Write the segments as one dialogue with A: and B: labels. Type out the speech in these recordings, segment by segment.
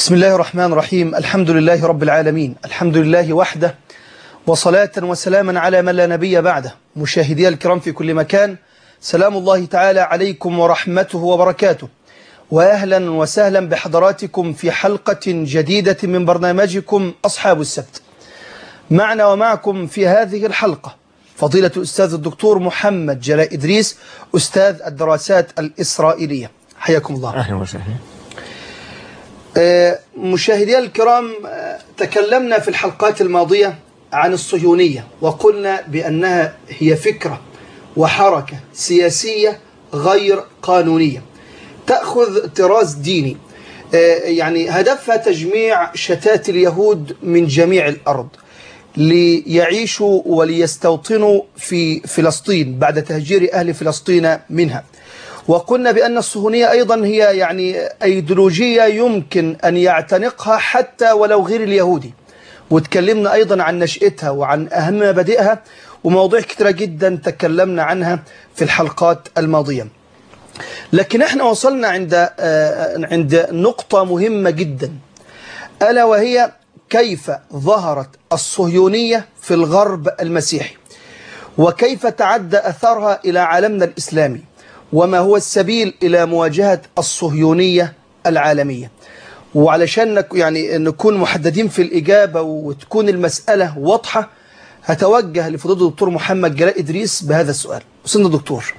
A: بسم الله الرحمن الرحيم الحمد لله رب العالمين الحمد لله وحده وصلاة وسلاما على من لا نبي بعده مشاهدي الكرام في كل مكان سلام الله تعالى عليكم ورحمته وبركاته وأهلا وسهلا بحضراتكم في حلقة جديدة من برنامجكم أصحاب السبت معنا ومعكم في هذه الحلقة فضيلة الأستاذ الدكتور محمد جلاء إدريس أستاذ الدراسات الإسرائيلية حياكم الله
B: أهلا وسهلا
A: مشاهدي الكرام تكلمنا في الحلقات الماضية عن الصهيونية وقلنا بأنها هي فكرة وحركة سياسية غير قانونية تأخذ طراز ديني يعني هدفها تجميع شتات اليهود من جميع الأرض ليعيشوا وليستوطنوا في فلسطين بعد تهجير أهل فلسطين منها وقلنا بأن الصهيونية أيضا هي يعني أيديولوجية يمكن أن يعتنقها حتى ولو غير اليهودي وتكلمنا أيضا عن نشأتها وعن أهم مبادئها ومواضيع كثيرة جدا تكلمنا عنها في الحلقات الماضية لكن احنا وصلنا عند عند نقطة مهمة جدا ألا وهي كيف ظهرت الصهيونية في الغرب المسيحي وكيف تعدى أثرها إلى عالمنا الإسلامي وما هو السبيل إلى مواجهة الصهيونية العالمية وعلشان يعني نكون محددين في الإجابة وتكون المسألة واضحة هتوجه لفضيلة الدكتور محمد جلاء إدريس بهذا السؤال أستاذنا دكتور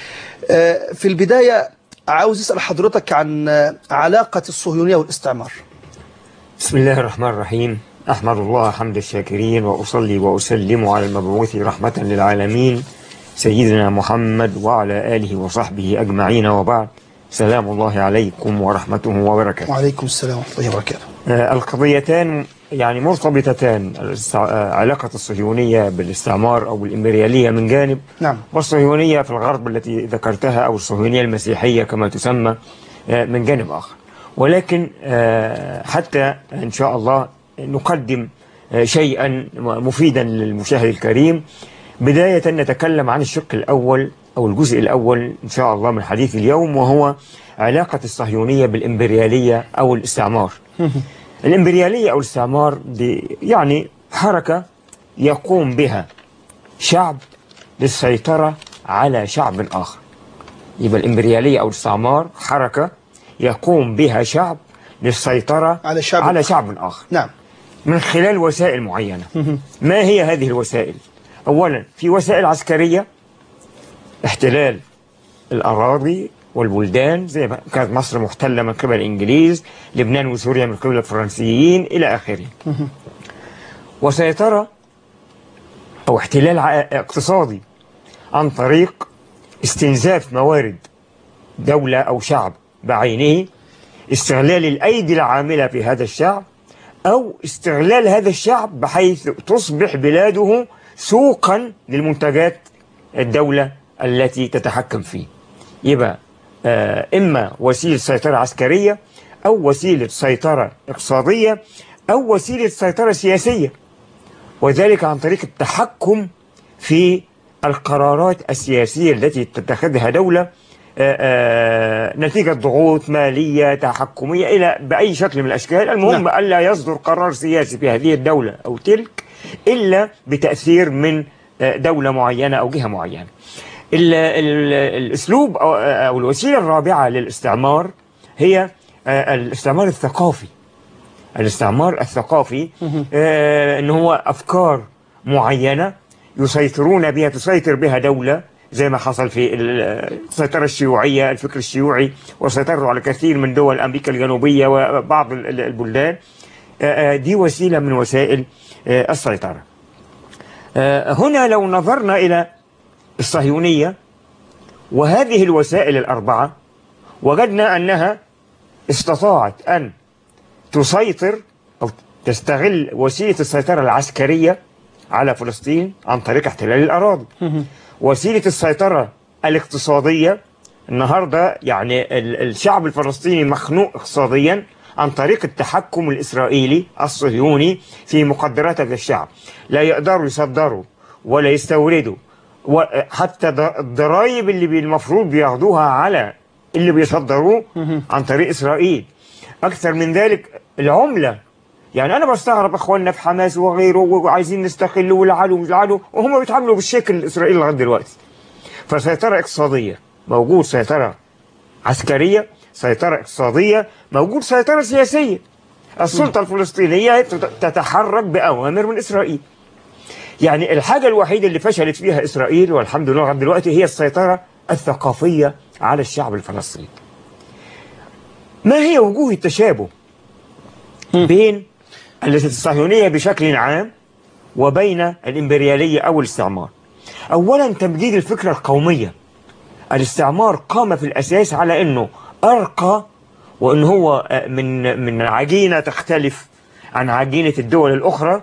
A: في البداية عاوز أسأل حضرتك عن علاقة الصهيونية والاستعمار
B: بسم الله الرحمن الرحيم أحمد الله حمد الشاكرين وأصلي وأسلم على المبعوث رحمة للعالمين سيدنا محمد وعلى آله وصحبه أجمعين وبعد سلام الله عليكم ورحمته وبركاته
A: وعليكم السلام ورحمة الله وبركاته
B: آه القضيتان يعني مرتبطتان علاقة الصهيونية بالاستعمار أو الإمبريالية من جانب
A: نعم
B: والصهيونية في الغرب التي ذكرتها أو الصهيونية المسيحية كما تسمى آه من جانب آخر ولكن آه حتى إن شاء الله نقدم شيئا مفيدا للمشاهد الكريم بداية نتكلم عن الشق الأول أو الجزء الأول إن شاء الله من حديث اليوم وهو علاقة الصهيونية بالإمبريالية أو الاستعمار الإمبريالية أو الاستعمار دي يعني حركة يقوم بها شعب للسيطرة على شعب آخر يبقى الإمبريالية أو الاستعمار حركة يقوم بها شعب للسيطرة
A: على شعب
B: على شعب آخر
A: نعم
B: من خلال وسائل معينة ما هي هذه الوسائل أولا في وسائل عسكرية احتلال الأراضي والبلدان زي ما كانت مصر محتلة من قبل الإنجليز لبنان وسوريا من قبل الفرنسيين إلى آخره وسيطرة أو احتلال اقتصادي عن طريق استنزاف موارد دولة أو شعب بعينه استغلال الأيدي العاملة في هذا الشعب أو استغلال هذا الشعب بحيث تصبح بلاده سوقا للمنتجات الدولة التي تتحكم فيه يبقى آه إما وسيلة سيطرة عسكرية أو وسيلة سيطرة اقتصادية أو وسيلة سيطرة سياسية وذلك عن طريق التحكم في القرارات السياسية التي تتخذها دولة آآ آآ نتيجة ضغوط مالية تحكمية إلى بأي شكل من الأشكال المهم نعم. ألا يصدر قرار سياسي في هذه الدولة أو تلك إلا بتأثير من دولة معينة أو جهة معينة ال ال الأسلوب أو, أو الوسيلة الرابعة للاستعمار هي الاستعمار الثقافي الاستعمار الثقافي آه ان هو افكار معينه يسيطرون بها تسيطر بها دوله زي ما حصل في السيطره الشيوعيه الفكر الشيوعي وسيطروا على كثير من دول امريكا الجنوبيه وبعض البلدان آه دي وسيله من وسائل آه السيطره هنا لو نظرنا الى الصهيونيه وهذه الوسائل الاربعه وجدنا انها استطاعت ان تسيطر أو تستغل وسيلة السيطرة العسكرية على فلسطين عن طريق احتلال الأراضي وسيلة السيطرة الاقتصادية النهاردة يعني الشعب الفلسطيني مخنوق اقتصاديا عن طريق التحكم الإسرائيلي الصهيوني في مقدرات هذا الشعب لا يقدروا يصدروا ولا يستوردوا وحتى الضرائب اللي المفروض بياخدوها على اللي بيصدروه عن طريق إسرائيل أكثر من ذلك العملة يعني أنا بستغرب إخواننا في حماس وغيره وعايزين نستقل ولعلوا ويلعلوا وهم بيتعاملوا بالشكل الإسرائيلي لغاية دلوقتي فسيطرة اقتصادية موجود سيطرة عسكرية سيطرة اقتصادية موجود سيطرة سياسية السلطة الفلسطينية تت- تتحرك بأوامر من إسرائيل يعني الحاجة الوحيدة اللي فشلت فيها إسرائيل والحمد لله لغاية دلوقتي هي السيطرة الثقافية على الشعب الفلسطيني ما هي وجوه التشابه بين الصهيونية بشكل عام وبين الإمبريالية أو الاستعمار أولا تمجيد الفكرة القومية الاستعمار قام في الأساس على أنه أرقى وأن هو آه، من من عجينة تختلف عن عجينة الدول الأخرى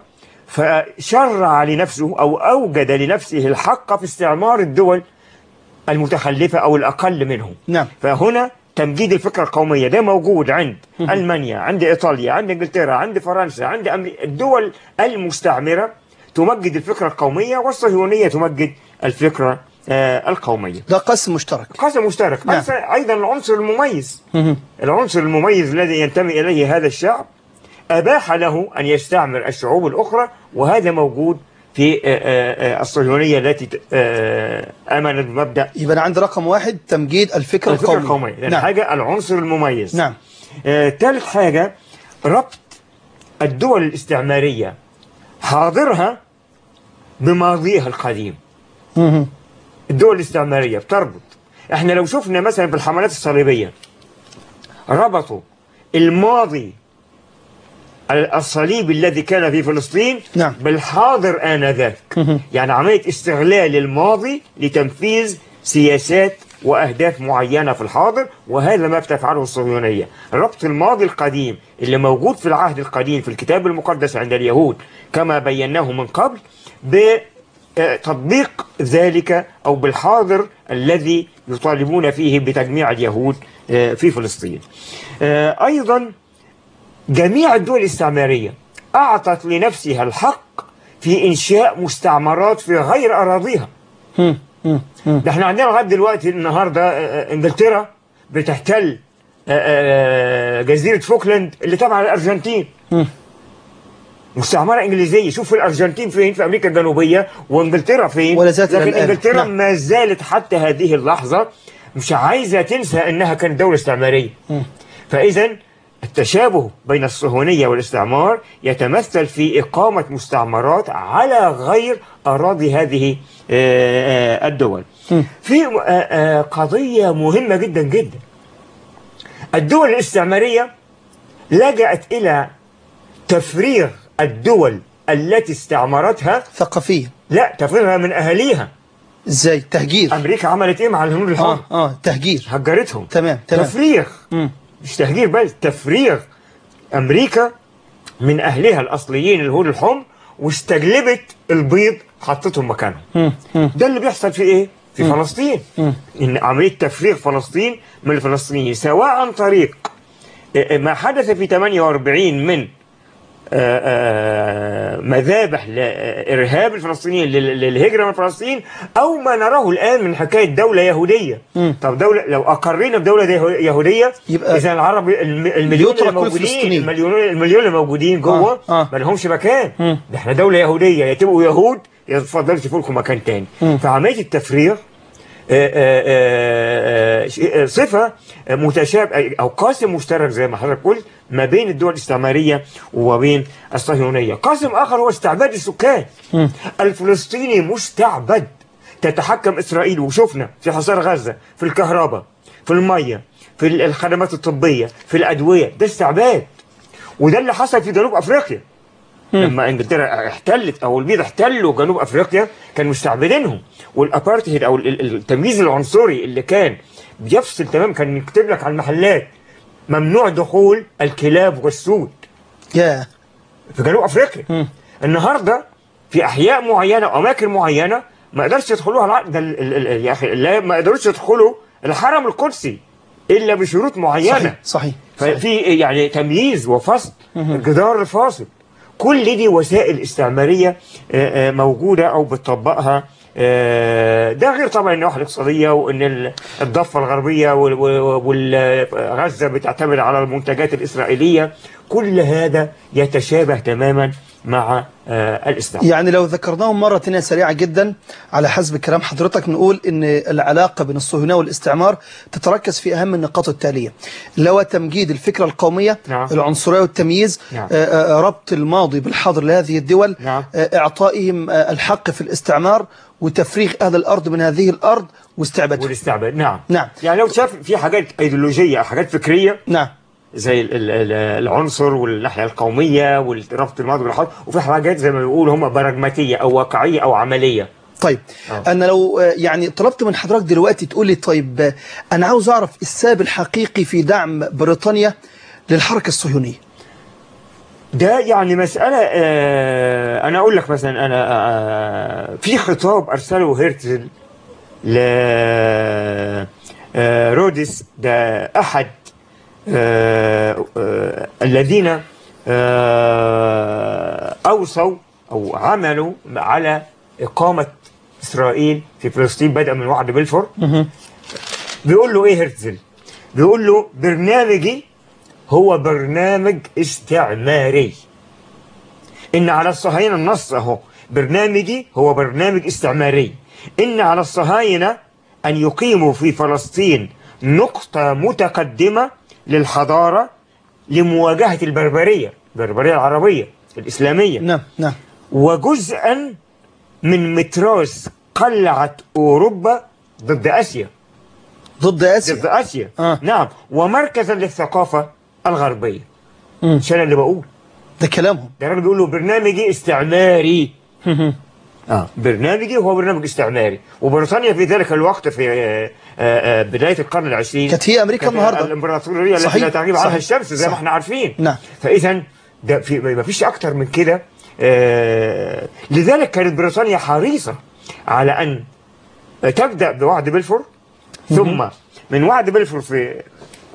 B: فشرع لنفسه أو أوجد لنفسه الحق في استعمار الدول المتخلفة أو الأقل منهم
A: نعم
B: فهنا تمجيد الفكرة القومية ده موجود عند ألمانيا عند إيطاليا عند إنجلترا عند فرنسا عند أمريكا الدول المستعمرة تمجد الفكرة القومية والصهيونية تمجد الفكرة آه القومية
A: ده قسم مشترك
B: قسم مشترك
A: نعم.
B: أيضا- أيضا العنصر المميز
A: مهم.
B: العنصر المميز الذي ينتمي إليه هذا الشعب أباح له أن يستعمر الشعوب الأخرى وهذا موجود في آه، آه، آه، الصهيونية التي آه، آمنت بمبدأ
A: يبقى أنا عندي رقم واحد تمجيد الفكرة
B: الفكرة
A: القومية
B: القومية يعني
A: نعم
B: حاجة العنصر المميز
A: نعم
B: آه، ثالث حاجة ربط الدول الاستعمارية حاضرها بماضيها القديم
A: مهم.
B: الدول الاستعمارية بتربط احنا لو شفنا مثلا في الحملات الصليبية ربطوا الماضي الصليبي الذي كان في فلسطين
A: نعم.
B: بالحاضر آنذاك
A: مهم.
B: يعني عملية استغلال الماضي لتنفيذ سياسات وأهداف معينة في الحاضر وهذا ما بتفعله الصهيونية ربط الماضي القديم اللي موجود في العهد القديم في الكتاب المقدس عند اليهود كما بيناه من قبل بتطبيق ذلك أو بالحاضر الذي يطالبون فيه بتجميع اليهود آه، في فلسطين آه، أيضا جميع الدول الاستعمارية أعطت لنفسها الحق في إنشاء مستعمرات في غير أراضيها
A: مم. مم. مم.
B: ده احنا عندنا لغاية دلوقتي النهاردة آه، آه، إنجلترا بتحتل آه، آه، جزيرة فوكلاند اللي تابعة للأرجنتين
A: مم.
B: مستعمرة إنجليزية شوف الأرجنتين فين في أمريكا الجنوبية وإنجلترا فين
A: ولا زالت إلى
B: لكن
A: الآن.
B: إنجلترا
A: نعم.
B: ما زالت حتى هذه اللحظة مش عايزة تنسى أنها كانت دولة استعمارية
A: مم.
B: فإذا التشابه بين الصهيونية والاستعمار يتمثل في إقامة مستعمرات على غير أراضي هذه آه، آه، الدول
A: مم.
B: في آه، آه، قضية مهمة جدا جدا الدول الاستعمارية لجأت إلى تفريغ الدول التي استعمرتها
A: ثقافية
B: لا تفريغها من أهاليها
A: ازاي تهجير
B: أمريكا عملت إيه مع الهنود الحمر
A: اه اه تهجير
B: هجرتهم
A: تمام تمام
B: تفريغ
A: مم.
B: مش تهجير بس تفريغ أمريكا من أهلها الأصليين الهود الحمر واستجلبت البيض حطتهم مكانهم
A: مم. مم.
B: ده اللي بيحصل في إيه؟ في فلسطين
A: مم.
B: إن عملية تفريغ فلسطين من الفلسطينيين سواء عن طريق آه، ما حدث في 48 من آه، آه، مذابح لإرهاب الفلسطينيين لل- للهجرة من فلسطين أو ما نراه الآن من حكاية دولة يهودية
A: مم.
B: طب دولة لو أقرينا بدولة ده- يهودية
A: يبقى
B: إذا العرب الم- المليون
A: يترك
B: اللي
A: كل
B: موجودين
A: فلسطيني.
B: المليون المليون اللي موجودين جوه
A: آه، آه.
B: ما لهمش مكان
A: مم.
B: ده احنا دولة يهودية يا تبقوا يهود يا تفضلوا تشوفوا لكم مكان تاني
A: مم.
B: فعملية التفريغ آه، آه، آه، آه، صفة متشابهة أو قاسم مشترك زي ما حضرتك قلت ما بين الدول الاستعمارية وبين الصهيونية قاسم آخر هو استعباد السكان
A: مم.
B: الفلسطيني مستعبد تتحكم إسرائيل وشفنا في حصار غزة في الكهرباء في المية في الخدمات الطبية في الأدوية ده استعباد وده اللي حصل في جنوب أفريقيا لما انجلترا احتلت او البيض احتلوا جنوب افريقيا كانوا مستعبدينهم والابارتهيد او ال- ال- التمييز العنصري اللي كان بيفصل تمام كان يكتب لك على المحلات ممنوع دخول الكلاب والسود
A: يا
B: في جنوب افريقيا
A: مم.
B: النهارده في احياء معينه او اماكن معينه ما قدرش يدخلوها الع... ده ال... ال... ال... يا اخي لا ما قدروش يدخلوا الحرم القدسي الا بشروط معينه
A: صحيح صحيح صحيح.
B: ففي يعني تمييز وفصل الجدار الفاصل كل دي وسائل استعمارية آه، آه، موجودة أو بتطبقها آه، ده غير طبعا النواحي الاقتصاديه وان ال- الضفه الغربيه وغزه بتعتمد على المنتجات الاسرائيليه كل هذا يتشابه تماما مع آه، الاسلام
A: يعني لو ذكرناهم مرة تانية سريعة جدا على حسب كلام حضرتك نقول ان العلاقة بين الصهيونية والاستعمار تتركز في اهم النقاط التالية اللي هو تمجيد الفكرة القومية
B: نعم.
A: العنصرية والتمييز
B: نعم.
A: آه، آه، ربط الماضي بالحاضر لهذه الدول
B: نعم.
A: آه، اعطائهم آه، الحق في الاستعمار وتفريغ اهل الارض من هذه الارض واستعبادهم
B: والاستعباد نعم
A: نعم.
B: يعني لو شاف في حاجات ايديولوجيه أو حاجات فكريه
A: نعم
B: زي ال- ال- ال- العنصر والناحيه القوميه والربط الماضي بالحاضر وفي حاجات زي ما بيقولوا هم براجماتيه او واقعيه او عمليه
A: طيب
B: آه.
A: انا لو آه، يعني طلبت من حضرتك دلوقتي تقول لي طيب آه، انا عاوز اعرف السبب الحقيقي في دعم بريطانيا للحركة الصهيونية
B: ده يعني مسألة آه أنا أقول لك مثلا أنا آه في خطاب أرسله هيرتزل ل آه رودس ده أحد آه آه الذين آه أوصوا أو عملوا على إقامة إسرائيل في فلسطين بدءا من وعد بلفور بيقول له إيه هيرتزل؟ بيقول له برنامجي هو برنامج استعماري إن على الصهاينة النص أهو برنامجي هو برنامج استعماري إن على الصهاينة أن يقيموا في فلسطين نقطة متقدمة للحضارة لمواجهة البربرية البربرية العربية الإسلامية
A: نعم نعم
B: وجزءا من متراس قلعة أوروبا ضد آسيا
A: ضد
B: ضد
A: اسيا
B: آسيا
A: آه.
B: نعم ومركزا للثقافة الغربية
A: مم.
B: مش أنا اللي بقول
A: ده كلامهم
B: ده الراجل بيقول له برنامجي استعماري اه برنامجي هو برنامج استعماري وبريطانيا في ذلك الوقت في آه، آه، آه، بدايه القرن العشرين
A: كانت هي أمريكا
B: كانت
A: النهاردة.
B: الامبراطوريه التي
A: صحيح،
B: لا تغيب عنها
A: صحيح،
B: الشمس زي ما
A: صحيح.
B: احنا عارفين
A: نعم.
B: فاذا ده في ما فيش اكتر من كده آه، لذلك كانت بريطانيا حريصه على ان تبدا بوعد بلفور ثم من وعد بلفور في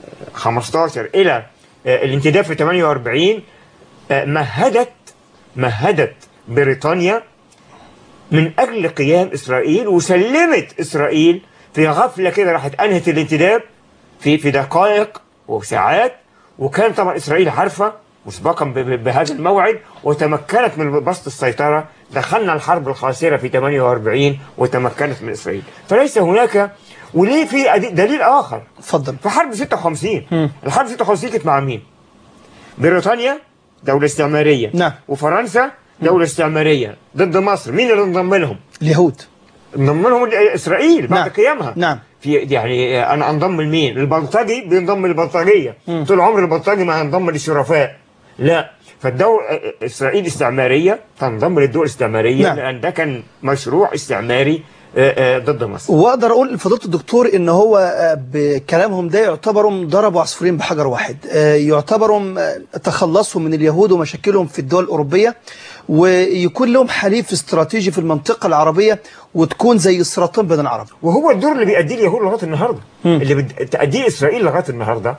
B: 15 الى آه، الانتداب في 48 آه، مهدت مهدت بريطانيا من اجل قيام اسرائيل وسلمت اسرائيل في غفله كده راحت انهت الانتداب في في دقائق وساعات وكان طبعا اسرائيل عارفه مسبقا ب- ب- بهذا الموعد وتمكنت من بسط السيطره دخلنا الحرب الخاسره في 48 وتمكنت من اسرائيل فليس هناك وليه في أدي- دليل اخر
A: اتفضل
B: في حرب 56 الحرب 56 كانت مع مين؟ بريطانيا دولة استعمارية
A: نعم.
B: وفرنسا دولة استعمارية ضد مصر مين اللي انضم لهم؟
A: اليهود
B: انضم لهم إسرائيل بعد
A: نعم.
B: قيامها
A: نعم.
B: في يعني أنا أنضم لمين؟ البلطجي بينضم للبلطجية طول عمر البلطجي ما هينضم للشرفاء لا فالدولة إسرائيل استعمارية تنضم للدول الاستعمارية
A: نعم.
B: لأن ده كان مشروع استعماري آه، آه، ضد مصر
A: واقدر اقول لفضيله الدكتور ان هو آه، بكلامهم ده يعتبروا ضربوا عصفورين بحجر واحد آه، يعتبروا آه، تخلصوا من اليهود ومشاكلهم في الدول الاوروبيه ويكون لهم حليف استراتيجي في المنطقه العربيه وتكون زي السرطان بين العرب
B: وهو الدور اللي بيأديه اليهود لغايه النهارده اللي بتأديه اسرائيل لغايه النهارده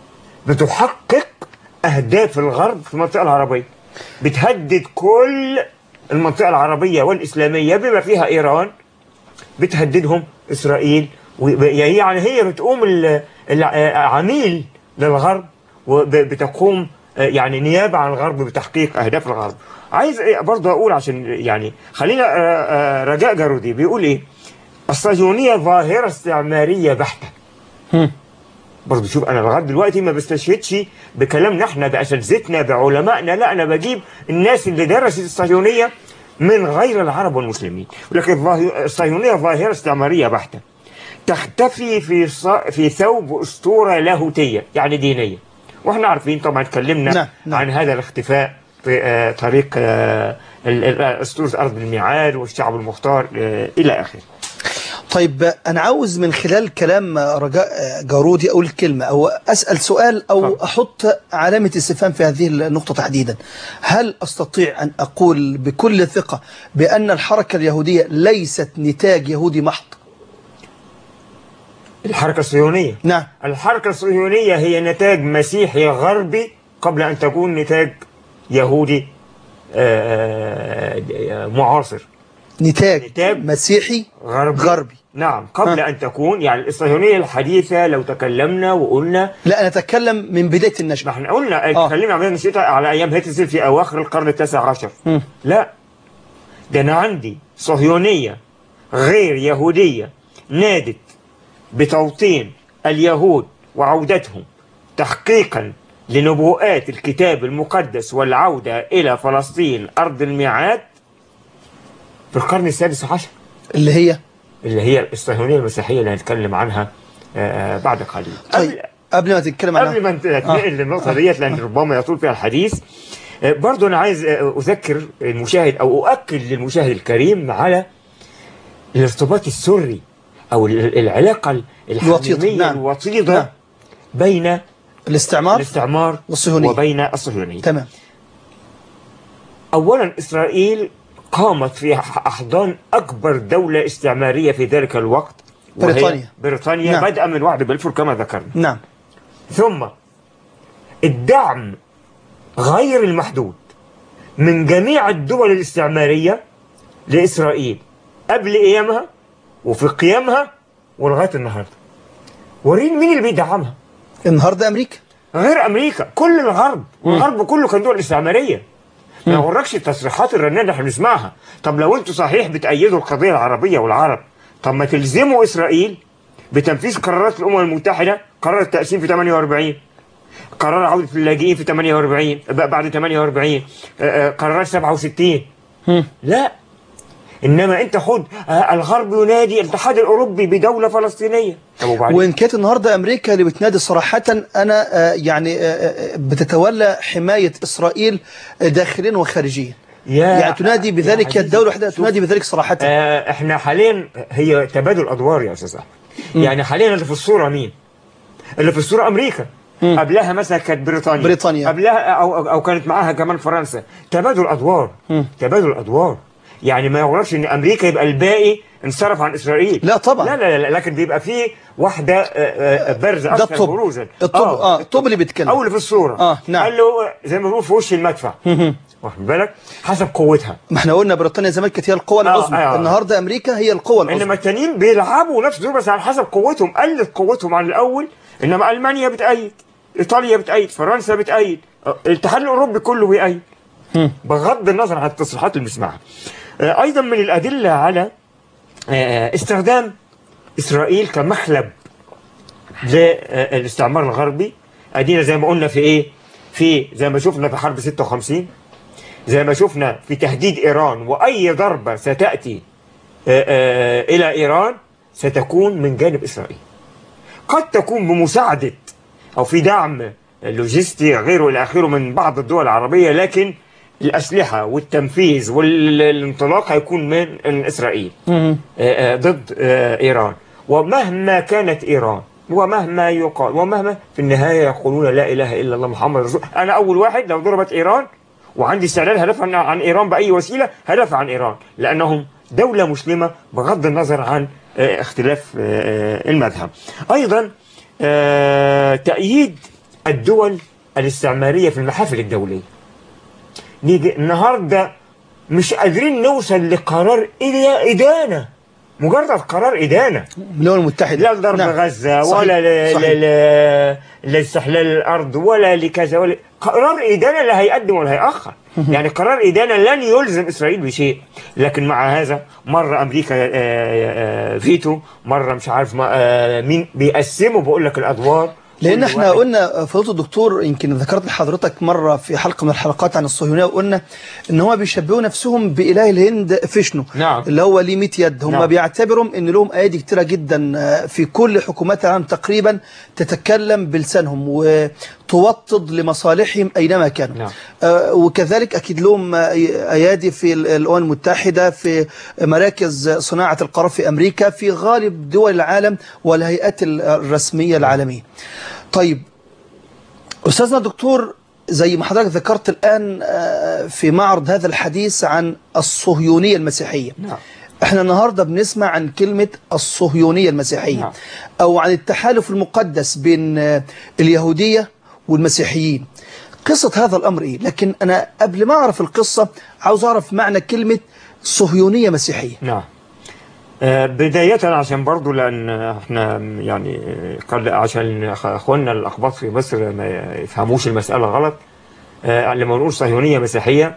B: بتحقق اهداف الغرب في المنطقه العربيه بتهدد كل المنطقه العربيه والاسلاميه بما فيها ايران بتهددهم اسرائيل وب- يعني هي بتقوم ال- العميل للغرب وبتقوم يعني نيابه عن الغرب بتحقيق اهداف الغرب عايز إيه برضه اقول عشان يعني خلينا آه، آه، رجاء جارودي بيقول ايه الصهيونيه ظاهره استعماريه بحته برضه شوف انا لغايه دلوقتي ما بستشهدش بكلامنا احنا باساتذتنا بعلمائنا لا انا بجيب الناس اللي درست الصهيونيه من غير العرب والمسلمين ولكن الظاهر- الصهيونيه ظاهره استعماريه بحته تختفي في ص- في ثوب اسطوره لاهوتيه يعني دينيه واحنا عارفين طبعا اتكلمنا
A: نعم، نعم.
B: عن هذا الاختفاء في آه، طريق آه، ال- ال- اسطوره ارض الميعاد والشعب المختار آه، الى اخره
A: طيب انا عاوز من خلال كلام رجاء جارودي اقول كلمه او اسال سؤال او
B: اتفضل.
A: احط علامه استفهام في هذه النقطه تحديدا هل استطيع ان اقول بكل ثقه بان الحركه اليهوديه ليست نتاج يهودي محض
B: الحركه الصهيونيه
A: نعم
B: الحركة الصهيونية هي نتاج مسيحي غربي قبل أن تكون نتاج يهودي آه، آه، معاصر
A: نتاج,
B: نتاج
A: مسيحي
B: غربي
A: غربي
B: نعم قبل
A: ها.
B: أن تكون يعني الصهيونية الحديثة لو تكلمنا وقلنا
A: لا نتكلم من بداية
B: ما
A: النشأة
B: احنا قلنا
A: آه.
B: اتكلمنا عن نشأتها على أيام هتلر في أواخر القرن التاسع عشر
A: مم.
B: لا ده أنا عندي صهيونية غير يهودية نادت بتوطين اليهود وعودتهم تحقيقا لنبوءات الكتاب المقدس والعودة إلى فلسطين أرض الميعاد في القرن السادس عشر
A: اللي هي
B: اللي هي الصهيونية المسيحية اللي هنتكلم عنها آه، بعد قليل
A: طيب
B: قبل-
A: قبل ما تتكلم
B: قبل
A: عنها
B: ما نتنقل للنقطة ديت لأن ربما يطول فيها الحديث آه، برضو أنا عايز آه، أذكر المشاهد أو أؤكد للمشاهد الكريم على الارتباط السري أو ال- العلاقة
A: الوطيدة،
B: الحميمية
A: نعم.
B: الوطيدة
A: نعم.
B: بين
A: الاستعمار
B: الاستعمار
A: والصهيونية.
B: وبين الصهيونية
A: تمام
B: أولا إسرائيل قامت في أح- أحضان أكبر دولة استعمارية في ذلك الوقت وهي
A: بريطانيا.
B: بريطانيا
A: نعم.
B: بدءا من وعد بلفور كما ذكرنا
A: نعم
B: ثم الدعم غير المحدود من جميع الدول الاستعمارية لإسرائيل قبل قيامها وفي قيامها ولغاية النهاردة وريني مين اللي بيدعمها
A: النهارده أمريكا
B: غير أمريكا كل الغرب والغرب كله كان دول استعمارية ما يغركش التصريحات الرنانة اللي احنا بنسمعها طب لو انتوا صحيح بتأيدوا القضية العربية والعرب طب ما تلزموا إسرائيل بتنفيذ قرارات الأمم المتحدة قرار التقسيم في 48 قرار عودة اللاجئين في 48 بقى بعد 48 آه، آه، قرارات 67
A: مم.
B: لا انما انت خد آه، الغرب ينادي الاتحاد الاوروبي بدوله فلسطينيه طب وبعدين
A: وإن كانت النهارده أمريكا اللي بتنادي صراحة أنا آه، يعني آه، آه، بتتولى حماية إسرائيل آه، داخليا وخارجيا
B: يا
A: يعني تنادي بذلك
B: حبيبي،
A: الدولة الوحيدة
B: شوف،
A: تنادي بذلك صراحة
B: آه احنا حاليا هي تبادل ادوار يا استاذ احمد يعني حاليا اللي في الصوره مين؟ اللي في الصوره امريكا
A: مم.
B: قبلها مثلا كانت بريطانيا
A: بريطانيا.
B: قبلها او او أو كانت معاها كمان فرنسا تبادل ادوار
A: مم.
B: تبادل ادوار يعني ما يغرقش ان امريكا يبقى الباقي انصرف عن اسرائيل
A: لا طبعا.
B: لا لا, لا لكن بيبقى فيه واحده آه، آه، بارزه
A: ده
B: اكثر
A: الطب
B: بروزا
A: الطب اه الطب اللي بيتكلم
B: او اللي في الصوره
A: آه، نعم.
B: قال له زي ما بيقولوا في وش المدفع
A: مهم.
B: واخد بالك حسب قوتها
A: ما احنا قلنا بريطانيا زمان كانت هي القوة العظمى
B: آه.
A: النهارده أمريكا هي القوة
B: انما
A: العظمى
B: التانيين بيلعبوا نفس دول بس على حسب قوتهم قلت قوتهم عن الاول انما المانيا بتأيد ايطاليا بتأيد فرنسا بتأيد آه، الاتحاد الاوروبي كله بيأيد
A: مم.
B: بغض النظر عن التصريحات اللي بنسمعها آه، ايضا من الادله على آه، استخدام اسرائيل كمخلب للاستعمار الغربي ادينا زي ما قلنا في ايه في زي ما شفنا في حرب 56 زي ما شفنا في تهديد ايران واي ضربه ستاتي آه، آه، الى ايران ستكون من جانب اسرائيل قد تكون بمساعده او في دعم لوجستي غيره الى اخره من بعض الدول العربيه لكن الاسلحه والتنفيذ والانطلاق هيكون من من اسرائيل
A: مهم.
B: آه، آه، ضد آه، ايران ومهما كانت ايران ومهما يقال ومهما في النهايه يقولون لا اله الا الله محمد رسول انا اول واحد لو ضربت ايران وعندي استعداد هدافع عن- عن ايران باي وسيله هدافع عن ايران لانهم دوله مسلمه بغض النظر عن آه، اختلاف آه، آه، المذهب ايضا آه، تأييد الدول الاستعماريه في المحافل الدوليه نيجي النهارده مش قادرين نوصل لقرار إدا- إدانة مجرد قرار إدانة
A: الأمم المتحدة
B: لا لضرب
A: نعم.
B: غزة
A: صحيح.
B: ولا ل-
A: صحيح.
B: ل- ل- لاستحلال الأرض ولا لكذا ولا قرار إدانة لا هيقدم ولا هيأخر يعني قرار إدانة لن يلزم إسرائيل بشيء لكن مع هذا مرة أمريكا آه، آه، فيتو مرة مش عارف ما- آه، مين بيقسموا بقول لك الأدوار
A: لان
B: كل
A: احنا
B: واحد-
A: قلنا فضيله الدكتور يمكن ذكرت لحضرتك مره في حلقه من الحلقات عن الصهيونيه وقلنا ان هم بيشبهوا نفسهم باله الهند فيشنو
B: نعم.
A: اللي هو ليه 100 يد هم
B: نعم.
A: بيعتبروا ان لهم ايادي كتيره جدا في كل حكومات العالم تقريبا تتكلم بلسانهم وتوطد لمصالحهم اينما كانوا
B: نعم.
A: آه، وكذلك اكيد لهم آه، ايادي في ال- الامم المتحده في مراكز صناعه القرار في امريكا في غالب دول العالم والهيئات ال- الرسميه العالميه طيب أستاذنا الدكتور زي ما حضرتك ذكرت الآن آه، في معرض هذا الحديث عن الصهيونية المسيحية
B: نعم.
A: احنا النهاردة بنسمع عن كلمة الصهيونية المسيحية
B: نعم.
A: أو عن التحالف المقدس بين آه، اليهودية والمسيحيين قصة هذا الأمر إيه لكن أنا قبل ما أعرف القصة عاوز أعرف معنى كلمة صهيونية مسيحية
B: نعم آه، بداية عشان برضو لأن احنا يعني آه، قد عشان اخواننا الأقباط في مصر ما يفهموش المسألة غلط آه، لما نقول صهيونية مسيحية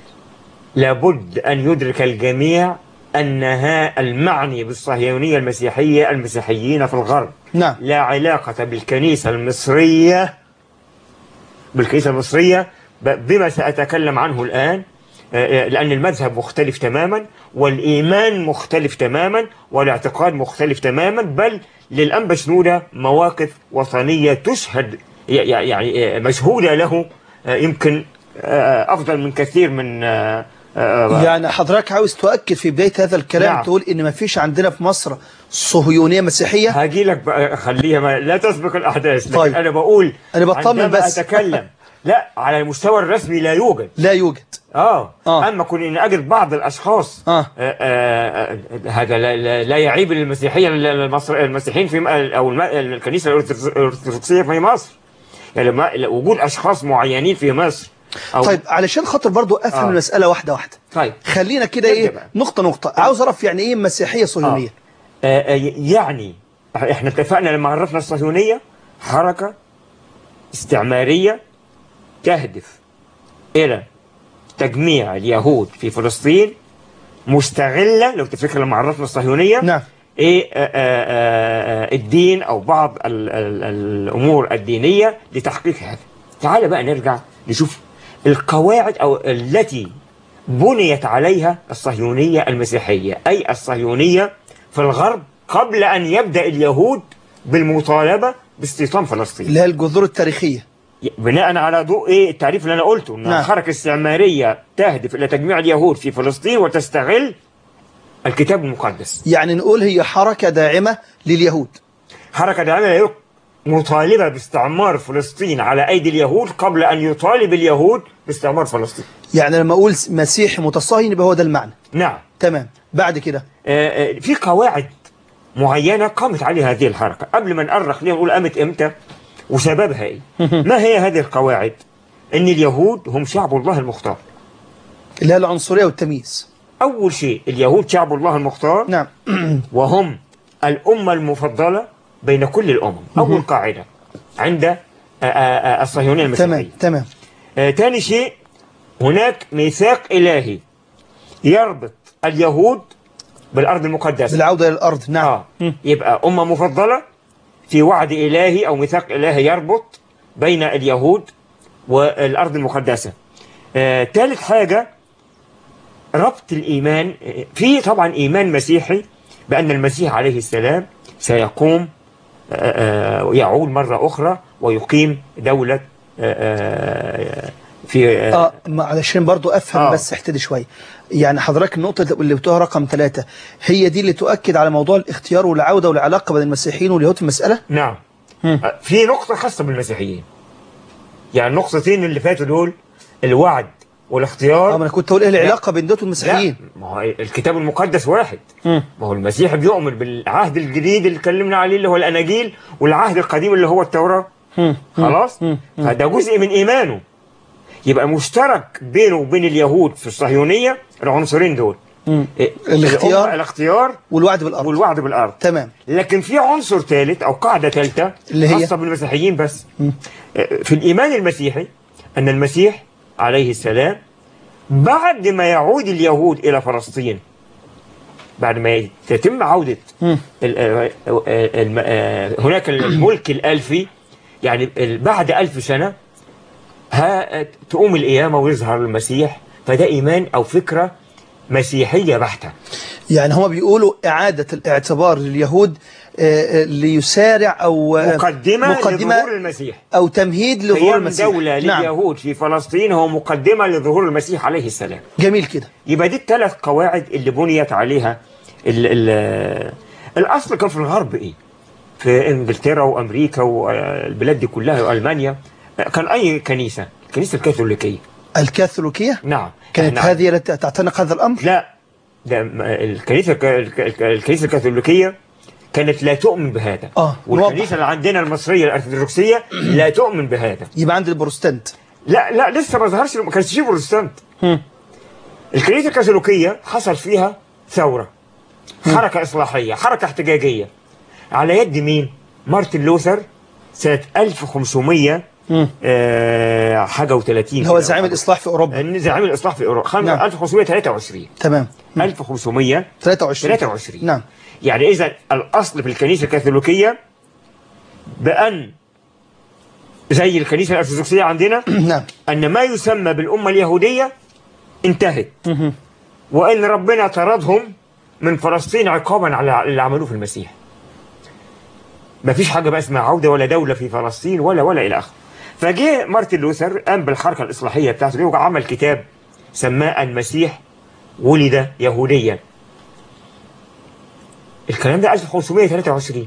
B: لابد أن يدرك الجميع أنها المعني بالصهيونية المسيحية المسيحيين في الغرب
A: نعم
B: لا علاقة بالكنيسة المصرية بالكنيسة المصرية ب- بما سأتكلم عنه الآن آه، آه، لأن المذهب مختلف تماما والإيمان مختلف تماما والاعتقاد مختلف تماما بل للأنبا شنودة مواقف وطنية تشهد ي- ي- يعني آه، مشهودة له آه، يمكن آه، أفضل من كثير من آه، آه،
A: يعني حضرتك عاوز تؤكد في بداية هذا الكلام
B: نعم.
A: تقول إن ما فيش عندنا في مصر صهيونية مسيحية
B: هاجي لك بقى خليها ما لا تسبق الاحداث لكن
A: طيب.
B: انا بقول
A: أنا بطمن
B: عندما
A: بس.
B: اتكلم لا على المستوى الرسمي لا يوجد
A: لا يوجد
B: اه,
A: آه.
B: اما كون ان اجد بعض الاشخاص
A: آه.
B: آه آه آه هذا لا, لا, لا يعيب المسيحيه المصر المسيحيين في م- او الم- الكنيسه الأرثوذكس- الارثوذكسيه في مصر يعني ما وجود اشخاص معينين في مصر أو
A: طيب علشان خاطر برضو أفهم
B: آه.
A: المسألة واحدة واحدة
B: طيب
A: خلينا كده
B: نبدأ
A: إيه
B: بقى.
A: نقطة نقطة عاوز أعرف يعني إيه مسيحية صهيونية
B: آه، آه، يعني احنا اتفقنا لما عرفنا الصهيونية حركة استعمارية تهدف إلى تجميع اليهود في فلسطين مستغلة لو تفتكر لما عرفنا الصهيونية
A: نعم
B: ايه آه، آه، آه، الدين او بعض ال ال الامور الدينيه لتحقيق هذا. تعال بقى نرجع نشوف القواعد او التي بنيت عليها الصهيونيه المسيحيه، اي الصهيونيه في الغرب قبل ان يبدا اليهود بالمطالبه باستيطان فلسطين.
A: اللي هي الجذور التاريخية
B: بناء على ضوء ايه التعريف اللي انا قلته انها
A: نعم.
B: حركه استعماريه تهدف الى تجميع اليهود في فلسطين وتستغل الكتاب المقدس.
A: يعني نقول هي حركة داعمة لليهود
B: حركة داعمة لليهود مطالبة باستعمار فلسطين على أيدي اليهود قبل أن يطالب اليهود باستعمار فلسطين
A: يعني لما أقول مسيحي متصهين يبقى هو ده المعنى
B: نعم
A: تمام بعد كده
B: آه، آه، في قواعد معينة قامت عليها هذه الحركة قبل ما نأرخ ليها نقول قامت إمتى وسببها إيه ما هي هذه القواعد أن اليهود هم شعب الله المختار
A: اللي هي العنصرية والتمييز
B: أول شيء اليهود شعب الله المختار
A: نعم
B: وهم الأمة المفضلة بين كل الأمم أول قاعدة عند آه، آه، آه، الصهيونية المسيحية
A: تمام تمام
B: آه، تاني شيء هناك ميثاق إلهي يربط اليهود بالأرض المقدسة
A: بالعودة إلى الأرض نعم
B: آه. يبقى أمة مفضلة في وعد إلهي أو ميثاق إلهي يربط بين اليهود والأرض المقدسة آه، ثالث حاجة ربط الإيمان آه، في طبعا إيمان مسيحي بأن المسيح عليه السلام سيقوم آه، آه، يعود مرة أخرى ويقيم دولة آه، آه، في آه،
A: اه ما علشان برضو افهم
B: آه.
A: بس احتدي شويه يعني حضرتك النقطه اللي بتقولها رقم ثلاثة هي دي اللي تؤكد على موضوع الاختيار والعوده والعلاقه بين المسيحيين واليهود في المساله
B: نعم
A: مم.
B: آه، في نقطة خاصة بالمسيحيين يعني النقطتين اللي فاتوا دول الوعد والاختيار
A: اه ما انا كنت اقول ايه العلاقه بين دوت والمسيحيين
B: لا ما هو الكتاب المقدس واحد
A: مم.
B: ما هو المسيح بيؤمن بالعهد الجديد اللي اتكلمنا عليه اللي هو الاناجيل والعهد القديم اللي هو التوراه
A: مم.
B: خلاص
A: مم. مم.
B: فده جزء من ايمانه يبقى مشترك بينه وبين اليهود في الصهيونيه العنصرين دول
A: مم.
B: إيه،
A: الاختيار.
B: الأمة- الاختيار
A: والوعد بالارض
B: والوعد بالارض
A: تمام
B: لكن في عنصر ثالث او قاعده ثالثه
A: اللي هي؟
B: خاصه بالمسيحيين بس
A: مم.
B: في الايمان المسيحي ان المسيح عليه السلام بعد ما يعود اليهود الى فلسطين بعد ما تتم عوده
A: مم.
B: ال- آه، آه، الم- آه، هناك الملك الالفي يعني ال- بعد ألف سنه ها تقوم القيامه ويظهر المسيح فده ايمان او فكره مسيحيه بحته
A: يعني هما بيقولوا اعاده الاعتبار لليهود آه، آه، ليسارع او آه،
B: مقدمه,
A: مقدمه
B: لظهور المسيح
A: او تمهيد لظهور
B: قيام
A: المسيح
B: دولة
A: نعم
B: لليهود في فلسطين هو مقدمة لظهور المسيح عليه السلام
A: جميل كده
B: يبقى دي الثلاث قواعد اللي بنيت عليها ال ال الأصل كان في الغرب إيه في إنجلترا وأمريكا والبلاد دي كلها وألمانيا كان أي كنيسة الكنيسة الكاثوليكية
A: الكاثوليكيه
B: نعم
A: كانت
B: إحنا-
A: هذه التي تعتنق هذا الامر
B: لا ده م- الكنيسة الك- الك- الكنيسة الكاثوليكية كانت لا تؤمن بهذا
A: آه،
B: والكنيسة اللي عندنا المصرية الأرثوذكسية لا تؤمن بهذا
A: يبقى عند البروتستانت
B: لا لا لسه ما ظهرش ما كانش فيه بروتستانت
A: مم.
B: الكنيسة الكاثوليكية حصل فيها ثورة حركة إصلاحية حركة احتجاجية على يد مين؟ مارتن لوثر سنة 1500
A: مم.
B: آه حاجة و30
A: اللي هو زعيم الإصلاح في أوروبا
B: زعيم الإصلاح في أوروبا خم...
A: نعم.
B: 1523
A: تمام
B: 1500
A: 23
B: 23
A: نعم
B: يعني إذا الأصل في الكنيسة الكاثوليكية بأن زي الكنيسة الأرثوذكسية عندنا
A: نعم
B: أن ما يسمى بالأمة اليهودية انتهت
A: مهم.
B: وأن ربنا طردهم من فلسطين عقابا على اللي عملوه في المسيح ما فيش حاجة بقى اسمها عودة ولا دولة في فلسطين ولا ولا إلى آخره فجه مارتن لوثر قام بالحركة الإصلاحية بتاعته دي وعمل كتاب سماه المسيح ولد يهوديا الكلام ده 1523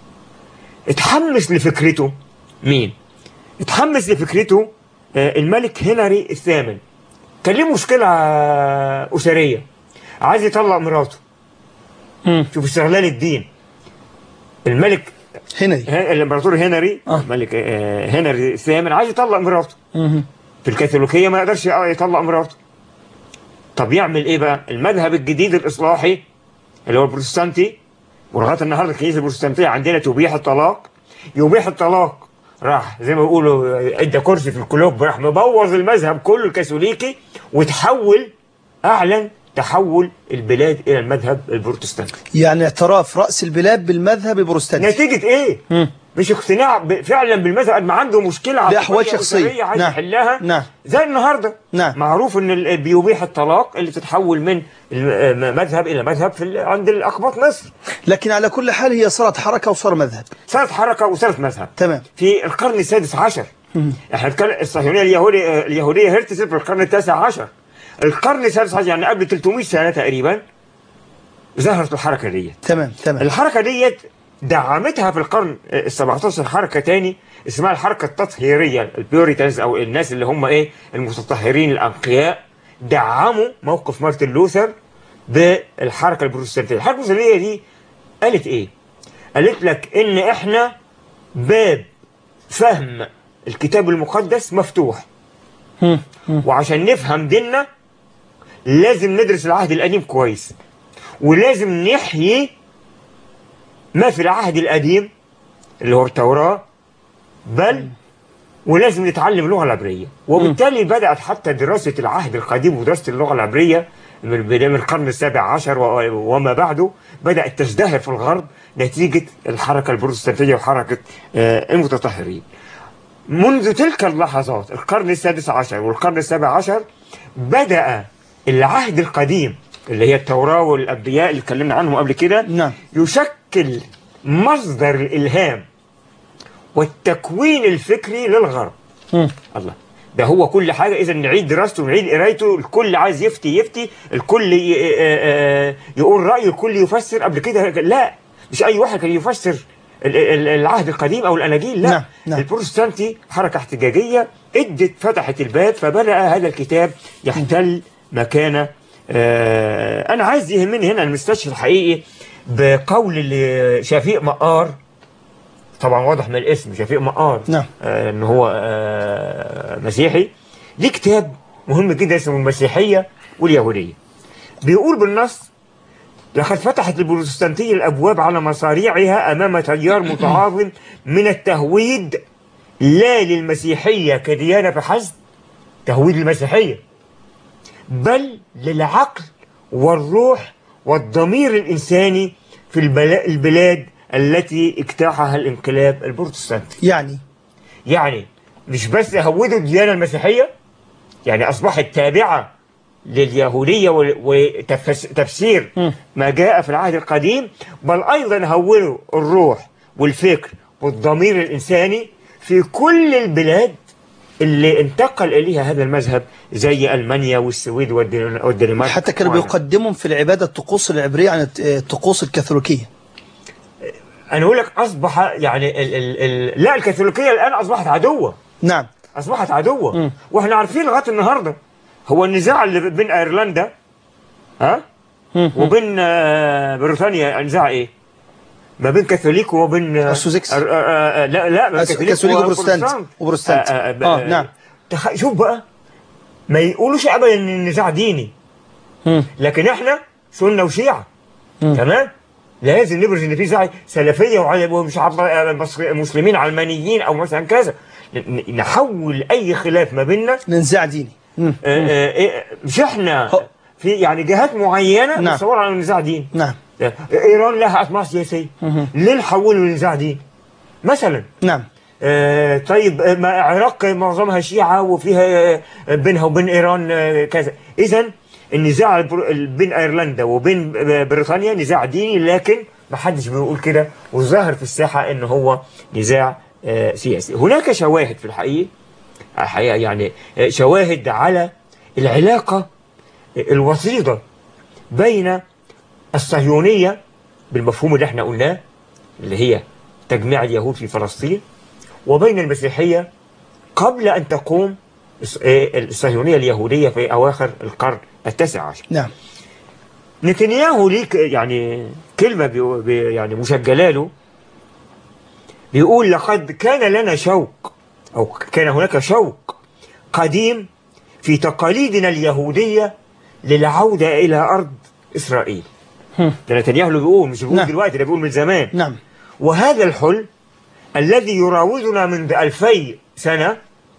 B: اتحمس لفكرته مين؟ اتحمس لفكرته آه، الملك هنري الثامن كان ليه مشكلة آه، أسرية عايز يطلق مراته
A: مم.
B: شوف استغلال الدين الملك
A: هنري
B: ه- الامبراطور هنري
A: آه.
B: ملك آه، هنري الثامن عايز يطلق مراته
A: مهم.
B: في الكاثوليكية ما يقدرش يطلق مراته طب يعمل ايه بقى المذهب الجديد الإصلاحي اللي هو البروتستانتي ولغايه النهارده الكنيسه البروتستانتيه عندنا تبيح الطلاق يبيح الطلاق راح زي ما بيقولوا ادى كرسي في الكلوب راح مبوظ المذهب كله الكاثوليكي وتحول اعلن تحول البلاد الى المذهب البروتستانتي
A: يعني اعتراف رأس البلاد بالمذهب البروتستانتي
B: نتيجه ايه؟
A: مم.
B: مش اقتناع ب- فعلا بالمذهب قد ما عنده مشكله
A: لأحوال
B: عاطفية
A: شخصية.
B: أسرية عايز
A: نعم.
B: يحلها
A: نعم.
B: زي النهارده
A: نعم.
B: معروف ان ال- بيبيح الطلاق اللي تتحول من الم- مذهب الى مذهب في ال- عند الاقباط مصر
A: لكن على كل حال هي صارت حركة وصار مذهب
B: صارت حركه وصارت مذهب
A: تمام
B: في القرن السادس عشر احنا بنتكلم الصهيونيه اليهوديه اليهوديه هرتست في القرن التاسع عشر القرن السادس عشر يعني قبل 300 سنه تقريبا ظهرت الحركه دي
A: تمام تمام
B: الحركه ديت دعمتها في القرن ال 17 حركه تاني اسمها الحركه التطهيريه البيوريتانز او الناس اللي هم ايه المتطهرين الانقياء دعموا موقف مارتن لوثر بالحركه البروتستانتيه الحركه البروتستانتيه دي قالت ايه قالت لك ان احنا باب فهم الكتاب المقدس مفتوح
A: مم. مم.
B: وعشان نفهم ديننا لازم ندرس العهد القديم كويس ولازم نحيي ما في العهد القديم اللي هو التوراة بل ولازم نتعلم اللغة العبرية وبالتالي بدأت حتى دراسة العهد القديم ودراسة اللغة العبرية من بداية من القرن السابع عشر و- وما بعده بدأت تزدهر في الغرب نتيجة الحركة البروتستانتية وحركة آه، المتطهرين منذ تلك اللحظات القرن السادس عشر والقرن السابع عشر بدأ العهد القديم اللي هي التوراة والأنبياء اللي اتكلمنا عنهم قبل كده
A: نعم.
B: يشكل مصدر الإلهام والتكوين الفكري للغرب
A: مم.
B: الله ده هو كل حاجة إذا نعيد دراسته ونعيد قرايته الكل عايز يفتي يفتي الكل ي- آه، آه، يقول رأيه الكل يفسر قبل كده لا مش أي واحد كان يفسر ال- ال- العهد القديم أو الأناجيل لا
A: نعم، نعم.
B: البروتستانتي حركة احتجاجية ادت فتحت الباب فبدأ هذا الكتاب يحتل مكانة آه، أنا عايز يهمني هنا المستشفى الحقيقي بقول اللي شفيق مقار طبعا واضح من الاسم شفيق مقار
A: نعم.
B: آه، ان هو آه، مسيحي ليه كتاب مهم جدا اسمه المسيحيه واليهوديه بيقول بالنص لقد فتحت البروتستانتية الأبواب على مصاريعها أمام تيار متعاظم من التهويد لا للمسيحية كديانة فحسب تهويد المسيحية بل للعقل والروح والضمير الإنساني في البلا- البلاد التي اجتاحها الانقلاب البروتستانتي
A: يعني
B: يعني مش بس هودوا الديانة المسيحية يعني أصبحت تابعة لليهودية وتفسير
A: مم.
B: ما جاء في العهد القديم بل أيضا هولوا الروح والفكر والضمير الإنساني في كل البلاد اللي انتقل إليها هذا المذهب زي ألمانيا والسويد والدن- والدنمارك
A: حتى كانوا
B: وغيرها.
A: بيقدموا في العبادة الطقوس العبرية عن الت- الطقوس الكاثوليكية
B: أنا أقول لك أصبح يعني ال ال ال لا الكاثوليكية الآن أصبحت عدوة
A: نعم
B: اصبحت عدوه
A: مم.
B: واحنا عارفين لغايه النهارده هو النزاع اللي بين ايرلندا ها
A: مم.
B: وبين آه، بريطانيا نزاع ايه؟ ما بين كاثوليك وما بين آه،
A: أرثوذكس.
B: آه، آه، آه، لا لا ما بين
A: أس- كاثوليك وبروتستانت.
B: وبروتستانت.
A: وبروتستانت.
B: آه، آه،
A: آه،
B: آه،
A: نعم.
B: تخ- شوف بقى ما يقولوش ابدا ان النزاع ديني
A: مم.
B: لكن احنا سنه وشيعه تمام لازم نبرز ان في زعي سلفيه وعلى- ومش عب- مصر- مسلمين علمانيين او مثلا كذا ن- نحول اي خلاف ما بيننا
A: ننزاع ديني مم.
B: آه، آه، آه، مش احنا
A: هو-
B: في يعني جهات معينه
A: نعم.
B: بتصور على نزاع دين
A: نعم
B: ايران لها اطماع سياسيه ليه نحوله لنزاع دين مثلا
A: نعم
B: آه، طيب آه، ما العراق معظمها شيعة وفيها آه، بينها وبين إيران آه، كذا إذا النزاع البر- بين أيرلندا وبين آه، بريطانيا نزاع ديني لكن ما حدش بيقول كده والظاهر في الساحة إن هو نزاع آه، سياسي هناك شواهد في الحقيقة الحقيقة يعني آه، شواهد على العلاقة الوطيدة بين الصهيونية بالمفهوم اللي احنا قلناه اللي هي تجميع اليهود في فلسطين وبين المسيحية قبل أن تقوم الص- آه، الصهيونية اليهودية في أواخر القرن التاسع عشر
A: نعم
B: نتنياهو ليه ك- يعني كلمة بي بي- يعني مسجلة له بيقول لقد كان لنا شوق أو كان هناك شوق قديم في تقاليدنا اليهودية للعودة إلى أرض إسرائيل
A: هم.
B: ده نتنياهو اللي بيقول مش بيقول
A: نعم.
B: دلوقتي ده بيقول من زمان
A: نعم
B: وهذا الحلم الذي يراودنا منذ ألفي سنة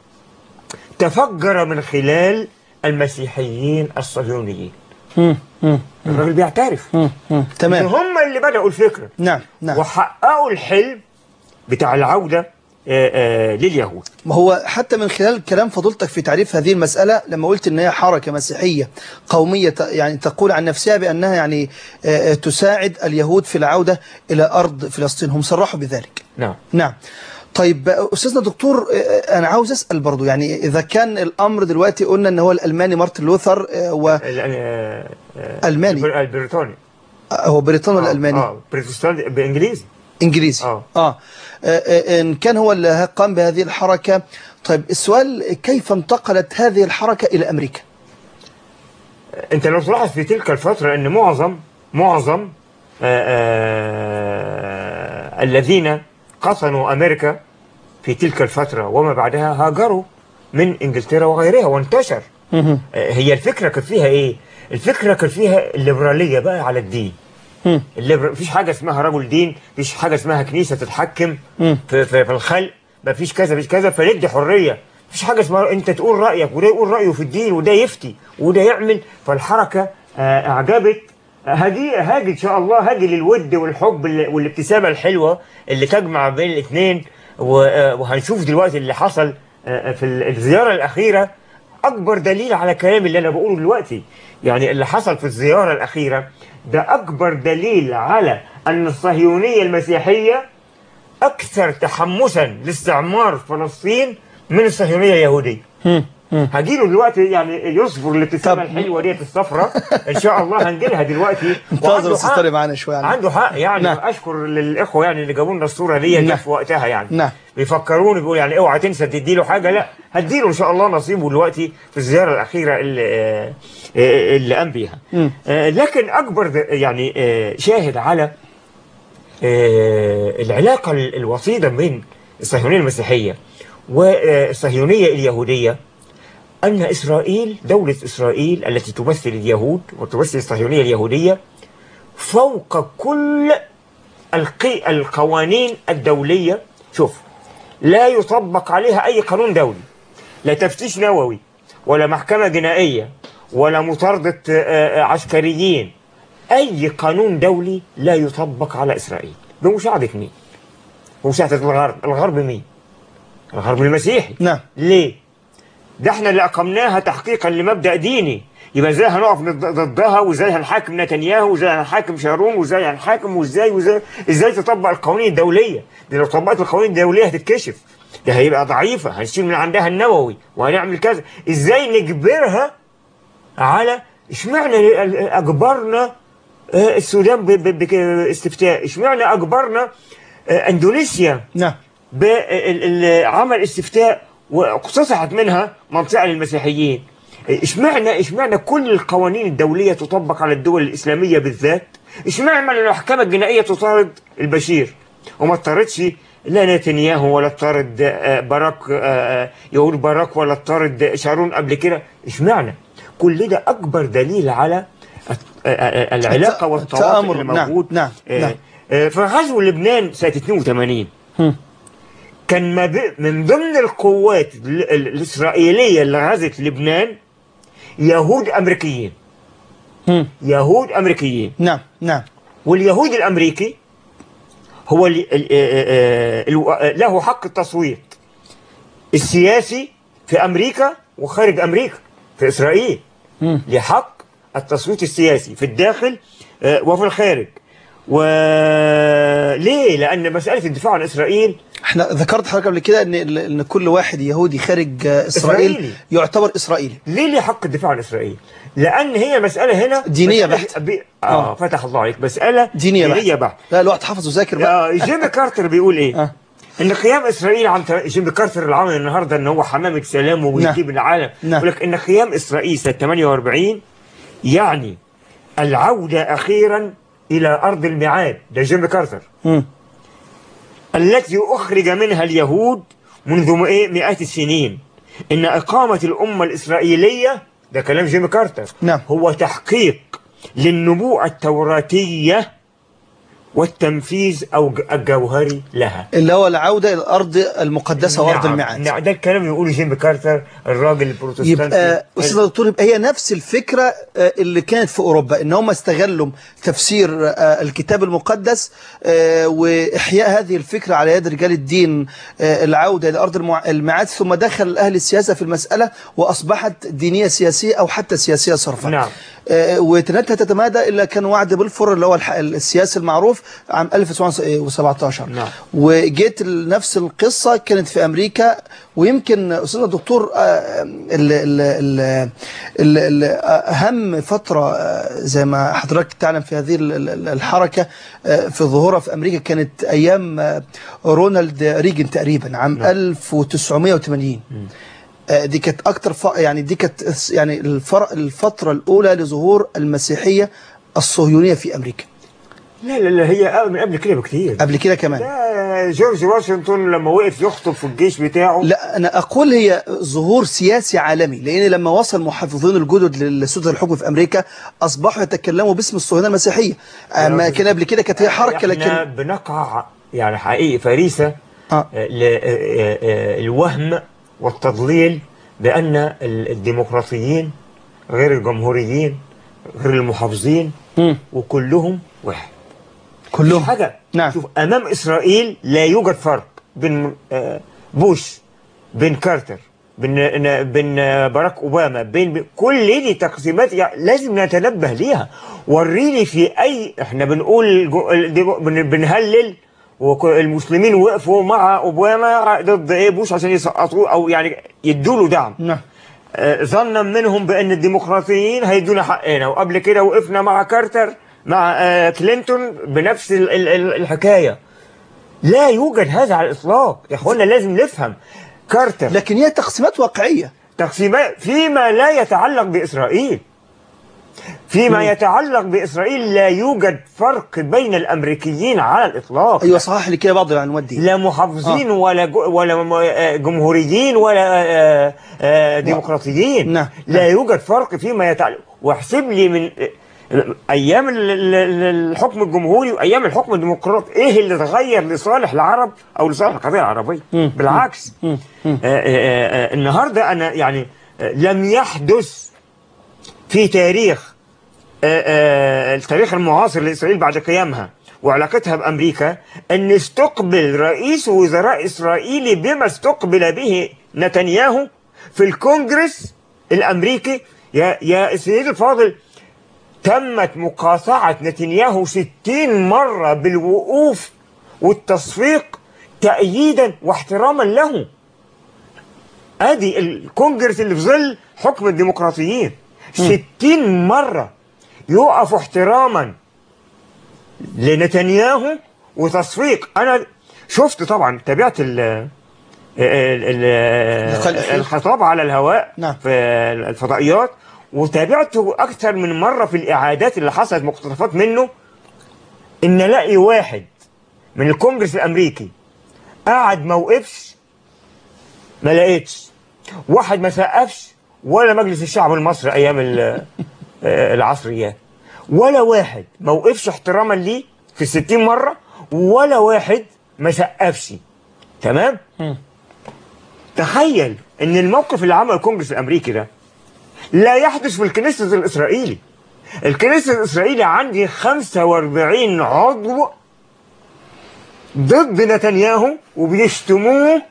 B: تفجر من خلال المسيحيين الصهيونيين
A: مم. مم.
B: الراجل بيعترف
A: مم. مم. تمام
B: هم اللي بدأوا الفكرة
A: نعم نعم
B: وحققوا الحلم بتاع العودة آه، آه، لليهود
A: ما هو حتى من خلال كلام فضيلتك في تعريف هذه المسألة لما قلت ان هي حركة مسيحية قومية ت- يعني تقول عن نفسها بأنها يعني آه، آه، تساعد اليهود في العودة إلى أرض فلسطين هم صرحوا بذلك
B: نعم
A: نعم طيب آه، أستاذنا دكتور آه، أنا عاوز أسأل برضو يعني إذا كان الأمر دلوقتي قلنا أن هو الألماني مارتن لوثر آه، و
B: ال- آه، آه،
A: ألماني.
B: البر- البريطاني
A: آه، هو بريطاني ولا
B: آه،
A: ألماني
B: اه بروتستانت بانجليزي
A: إنجليزي
B: آه.
A: آه. آه آه، إن كان هو اللي قام بهذه الحركة طيب السؤال كيف انتقلت هذه الحركة إلى أمريكا
B: انت لو تلاحظ في تلك الفترة ان معظم معظم آه، آه، الذين قطنوا امريكا في تلك الفترة وما بعدها هاجروا من انجلترا وغيرها وانتشر آه، هي الفكرة كان فيها ايه؟ الفكرة كان فيها الليبرالية بقى على الدين
A: مم.
B: الليبر... مفيش حاجة اسمها رجل دين مفيش حاجة اسمها كنيسة تتحكم
A: مم.
B: في, في, في الخلق مفيش كذا مفيش كذا فندي حرية مفيش حاجة اسمها انت تقول رأيك وده يقول رأيه في الدين وده يفتي وده يعمل فالحركة آه، اعجبت هاجي هاجي ان شاء الله هاجي للود والحب اللي- والابتسامة الحلوة اللي تجمع بين الاثنين و- آه، وهنشوف دلوقتي اللي حصل آه، في الزيارة الأخيرة أكبر دليل على كلامي اللي أنا بقوله دلوقتي يعني اللي حصل في الزيارة الأخيرة ده أكبر دليل على أن الصهيونية المسيحية أكثر تحمسا لاستعمار فلسطين من الصهيونية اليهودية
A: مم. مم.
B: هجيله دلوقتي يعني يصبر الابتسامة
A: طب-
B: الحلوة ديت الصفراء إن شاء الله هنجيلها دلوقتي
A: انتظر
B: وعنده
A: أستاذ
B: حق.
A: طارق معانا شوية يعني.
B: عنده حق يعني
A: نعم.
B: اشكر للاخوه يعني اللي جابوا لنا الصوره دي
A: نعم.
B: جت في وقتها يعني
A: نعم.
B: بيفكروني بيقول يعني اوعى تنسى تدي له حاجه لا هديله ان شاء الله نصيبه دلوقتي في الزياره الاخيره اللي آه، آه، اللي قام بيها
A: مم.
B: آه، لكن اكبر د- يعني آه، شاهد على آه، العلاقه ال- الوطيده بين الصهيونيه المسيحيه والصهيونيه اليهوديه أن إسرائيل دولة إسرائيل التي تمثل اليهود وتمثل الصهيونية اليهودية فوق كل القي القوانين الدولية شوف لا يطبق عليها أي قانون دولي لا تفتيش نووي ولا محكمة جنائية ولا مطاردة آه، آه، عسكريين أي قانون دولي لا يطبق على إسرائيل بمساعدة مين؟ بمساعدة الغرب الغرب مين؟ الغرب المسيحي
A: نعم
B: ليه؟ ده احنا اللي اقمناها تحقيقا لمبدا ديني يبقى ازاي هنقف ضد- ضدها وازاي هنحاكم نتنياهو وازاي هنحاكم شارون وازاي هنحاكم وازاي وازاي ازاي تطبق القوانين الدوليه دي لو طبقت القوانين الدوليه هتتكشف ده هيبقى ضعيفه هنشيل من عندها النووي وهنعمل كذا ازاي نجبرها على اشمعنى اجبرنا آه، السودان ب- ب- باستفتاء اشمعنى اجبرنا آه، اندونيسيا
A: نعم
B: بعمل استفتاء واقتطعت منها منطقة للمسيحيين اشمعنى اشمعنى كل القوانين الدولية تطبق على الدول الإسلامية بالذات اشمعنى المحكمة الجنائية تطارد البشير وما اضطردش لا نتنياهو ولا اضطرد آه، باراك آه، آه، يقول باراك ولا اضطرد شارون قبل كده اشمعنى كل ده أكبر دليل على آه، آه، العلاقه
A: الت-
B: والتواصل
A: التآمر،
B: اللي
A: نعم،
B: موجود
A: نعم،
B: آه،
A: نعم.
B: آه، في غزو لبنان سنه 82
A: مم.
B: كان ما بي- من ضمن القوات ال- ال- الاسرائيليه اللي غزت لبنان يهود امريكيين
A: مم.
B: يهود امريكيين
A: نعم نعم
B: واليهود الامريكي هو اللي ال- آه، آه، ال- له حق التصويت السياسي في امريكا وخارج امريكا في اسرائيل
A: مم.
B: لحق التصويت السياسي في الداخل آه، وفي الخارج وليه؟ لان مساله الدفاع عن اسرائيل
A: احنا ذكرت حضرتك قبل كده ان ان كل واحد يهودي خارج آه، اسرائيل
B: إسرائيلي.
A: يعتبر اسرائيلي
B: ليه ليه حق الدفاع عن اسرائيل؟ لان هي مساله هنا
A: دينية
B: مسألة-
A: بحتة.
B: بي-
A: آه.
B: اه فتح الله عليك مساله
A: دينية
B: دينيه
A: بحت
B: بحت
A: لا الوقت حفظ وذاكر بقى
B: آه، جيمي كارتر بيقول ايه؟
A: آه.
B: ان قيام اسرائيل عن طريق جيمي كارتر اللي عمل النهارده ان هو حمامه سلام وبيجيب العالم
A: نعم.
B: يقول لك ان قيام اسرائيل سنه 48 يعني العوده اخيرا الى ارض الميعاد ده جيمي كارتر
A: مم.
B: التي أخرج منها اليهود منذ م- إيه مئات السنين إن إقامة الأمة الإسرائيلية ده كلام جيمي كارتر
A: نعم.
B: هو تحقيق للنبوءة التوراتية والتنفيذ أو ج- الجوهري لها
A: اللي هو العودة إلى الأرض المقدسة وأرض
B: نعم،
A: الميعاد
B: نعم ده الكلام اللي يقوله جيمي كارتر الراجل البروتستانتي
A: يبقى استاذ دكتور يبقى هي نفس الفكره آه، اللي كانت في اوروبا ان هم استغلوا تفسير آه، الكتاب المقدس آه، واحياء هذه الفكره على يد رجال الدين آه، العوده الى ارض المع- الميعاد ثم دخل اهل السياسه في المساله واصبحت دينيه سياسيه او حتى سياسيه صرفا
B: نعم.
A: آه، وتنتهي تتمادى الا كان وعد بلفور اللي هو الح- السياسي المعروف عام 1917
B: نعم.
A: وجيت نفس القصة كانت في أمريكا ويمكن أستاذ الدكتور آه، ال- ال- ال- ال- ال- أهم فترة آه، زي ما حضرتك تعلم في هذه ال- ال- الحركة آه، في ظهورها في أمريكا كانت أيام آه، رونالد ريجن تقريبا عام 1980 آه، دي كانت أكتر ف... يعني دي كانت يعني الفر... الفترة الأولى لظهور المسيحية الصهيونية في أمريكا
B: لا لا لا هي من قبل كده بكتير
A: قبل كده كمان
B: ده جورج واشنطن لما وقف يخطب في الجيش بتاعه
A: لا انا اقول هي ظهور سياسي عالمي لان لما وصل محافظين الجدد لسلطه الحكم في امريكا اصبحوا يتكلموا باسم الصهيونيه المسيحيه اما كان قبل كده كانت هي حركه
B: احنا
A: لكن
B: بنقع يعني حقيقي فريسه
A: آه.
B: للوهم والتضليل بان ال- الديمقراطيين غير الجمهوريين غير المحافظين
A: مم.
B: وكلهم واحد
A: كلهم
B: حاجه
A: نعم.
B: شوف امام اسرائيل لا يوجد فرق بين آه، بوش بين كارتر بين آه، بين آه، باراك اوباما بين بين- كل دي تقسيمات يعني لازم نتنبه ليها وريني في اي احنا بنقول جو- دي- بن- بنهلل والمسلمين وقفوا مع اوباما ضد ايه بوش عشان يسقطوه او يعني يدوا له دعم
A: نعم
B: آه، ظنا منهم بان الديمقراطيين هيدونا حقنا وقبل كده وقفنا مع كارتر مع آه، كلينتون بنفس ال- ال- ال- الحكايه لا يوجد هذا على الاطلاق يا اخوانا لازم نفهم كارتر
A: لكن هي تقسيمات واقعيه
B: تقسيمات فيما لا يتعلق باسرائيل فيما يتعلق باسرائيل لا يوجد فرق بين الامريكيين على الاطلاق
A: ايوه صحح لي كده بعض المعلومات دي
B: لا محافظين ولا جو ولا م- آه، جمهوريين ولا آه، آه، ديمقراطيين
A: نعم.
B: لا يوجد فرق فيما يتعلق واحسب لي من آه، ايام ال- ال- ال- الحكم الجمهوري وايام الحكم الديمقراطي ايه اللي اتغير لصالح العرب او لصالح القضيه العربيه
A: مم.
B: بالعكس آه، آه، آه، النهارده انا يعني آه، لم يحدث في تاريخ آه، آه، التاريخ المعاصر لإسرائيل بعد قيامها وعلاقتها بأمريكا أن استقبل رئيس وزراء إسرائيلي بما استقبل به نتنياهو في الكونجرس الأمريكي يا يا سيدي الفاضل تمت مقاطعة نتنياهو ستين مرة بالوقوف والتصفيق تأييدا واحتراما له ادي الكونجرس اللي في ظل حكم الديمقراطيين ستين مرة يقف احتراما لنتنياهو وتصفيق انا شفت طبعا تابعت ال ال- ال-
A: اللقاء الأخير.
B: الخطاب على الهواء
A: نعم.
B: في الفضائيات وتابعته اكثر من مرة في الاعادات اللي حصلت مقتطفات منه ان الاقي واحد من الكونجرس الامريكي قاعد ما وقفش ما لقيتش واحد ما سقفش ولا مجلس الشعب المصري ايام ال- آه، العصريات ولا واحد ما وقفش احتراما ليه في الستين مرة ولا واحد ما سقفش تمام تخيل ان الموقف اللي عمله الكونجرس الامريكي ده لا يحدث في الكنيسة الاسرائيلي الكنيسة الاسرائيلي عندي 45 عضو ضد نتنياهو وبيشتموه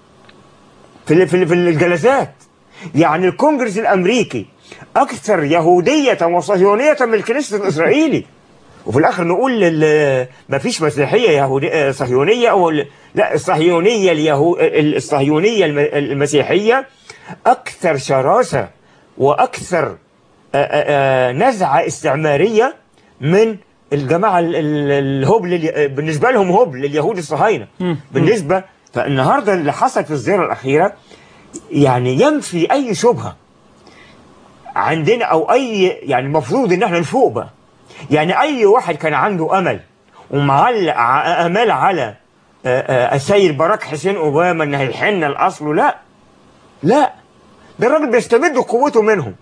B: في ال- في ال- في الجلسات يعني الكونجرس الامريكي اكثر يهوديه وصهيونيه من الكنيسه الاسرائيلي وفي الاخر نقول لل- ما فيش مسيحيه يهوديه صهيونيه او ال- لا الصهيونيه اليهو الصهيونيه الم- المسيحيه اكثر شراسه واكثر آه، آه، آه، نزعه استعماريه من الجماعه ال- ال- الهبل الي- بالنسبه لهم هبل اليهود الصهاينه بالنسبه فالنهارده اللي حصل في الزياره الاخيره يعني ينفي اي شبهه عندنا او اي يعني المفروض ان احنا نفوق بقى يعني اي واحد كان عنده امل ومعلق ع- امال على آه، آه، السيد باراك حسين اوباما ان هيحن لاصله لا لا ده الراجل بيستمد قوته منهم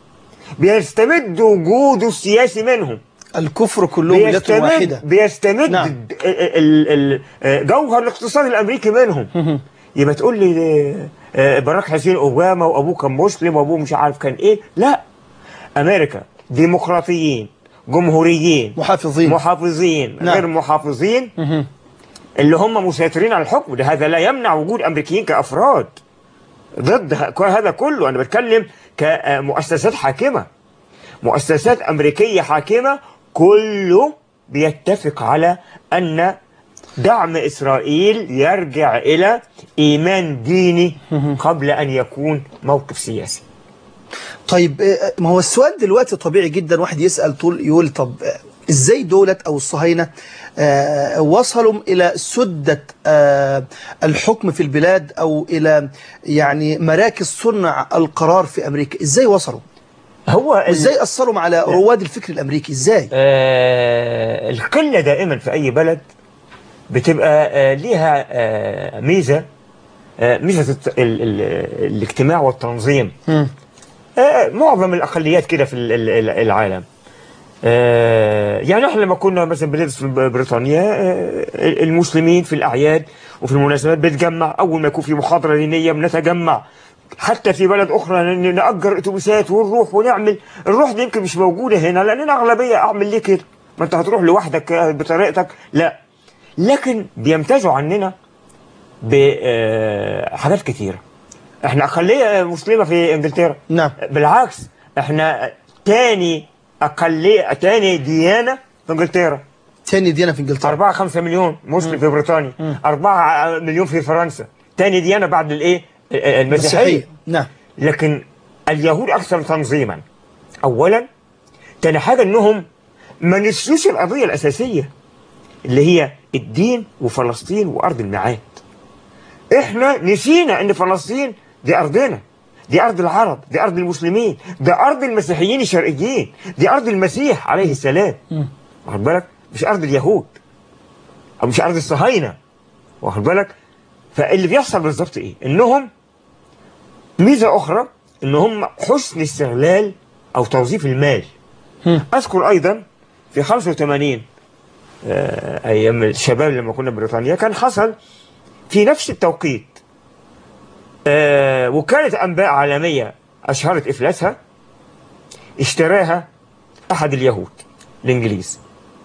B: بيستمد وجوده السياسي منهم
A: الكفر كله ملة
B: بيستمد
A: واحدة
B: بيستمد
A: نعم.
B: ال- ال- ال- جوهر الاقتصاد الامريكي منهم يبقى تقول لي آه، باراك حسين اوباما وابوه كان مسلم وابوه مش عارف كان ايه لا امريكا ديمقراطيين جمهوريين
A: محافظين
B: محافظين
A: نعم.
B: غير محافظين اللي هم مسيطرين على الحكم ده هذا لا يمنع وجود امريكيين كافراد ضد ه- هذا كله انا بتكلم كمؤسسات حاكمه مؤسسات امريكيه حاكمه كله بيتفق على ان دعم اسرائيل يرجع الى ايمان ديني قبل ان يكون موقف سياسي
A: طيب آه، ما هو السؤال دلوقتي طبيعي جدا واحد يسأل طول يقول طب آه، ازاي دولة او الصهاينة آه، وصلوا الى سدة آه، الحكم في البلاد او الى يعني مراكز صنع القرار في امريكا ازاي وصلوا
B: هو ال-
A: ازاي اثروا على رواد الفكر الامريكي ازاي
B: آه القلة دائما في أي بلد بتبقى آه ليها آه ميزة آه ميزة الت- ال ال الاجتماع والتنظيم
A: مم.
B: آه معظم الأقليات كده في ال- ال- ال- العالم آه يعني احنا لما كنا مثلا بندرس في بريطانيا آه المسلمين في الأعياد وفي المناسبات بنتجمع أول ما يكون في محاضرة دينية بنتجمع حتى في بلد أخرى ن- نأجر أتوبيسات ونروح ونعمل الروح دي يمكن مش موجودة هنا لأننا أغلبية أعمل ليه كده ما أنت هتروح لوحدك آه، بطريقتك لا لكن بيمتازوا عننا بحاجات كتيرة احنا أقلية مسلمة في إنجلترا
A: نعم
B: بالعكس احنا تاني اقليه تاني ديانه في انجلترا
A: تاني ديانة في انجلترا
B: 4 5 مليون مسلم في بريطانيا 4 مليون في فرنسا تاني ديانه بعد الايه المسيحيه
A: مسيحية نعم
B: لكن اليهود اكثر تنظيما اولا تاني حاجه انهم ما نسيوش القضيه الاساسيه اللي هي الدين وفلسطين وارض الميعاد احنا نسينا ان فلسطين دي ارضنا دي ارض العرب دي ارض المسلمين دي ارض المسيحيين الشرقيين دي ارض المسيح عليه السلام واخد بالك مش ارض اليهود او مش ارض الصهاينه واخد بالك فاللي بيحصل بالظبط ايه انهم ميزه اخرى ان هم حسن استغلال او توظيف المال اذكر ايضا في 85 آه، ايام الشباب لما كنا بريطانيا كان حصل في نفس التوقيت آه، وكالة أنباء عالمية أشهرت إفلاسها اشتراها أحد اليهود الإنجليز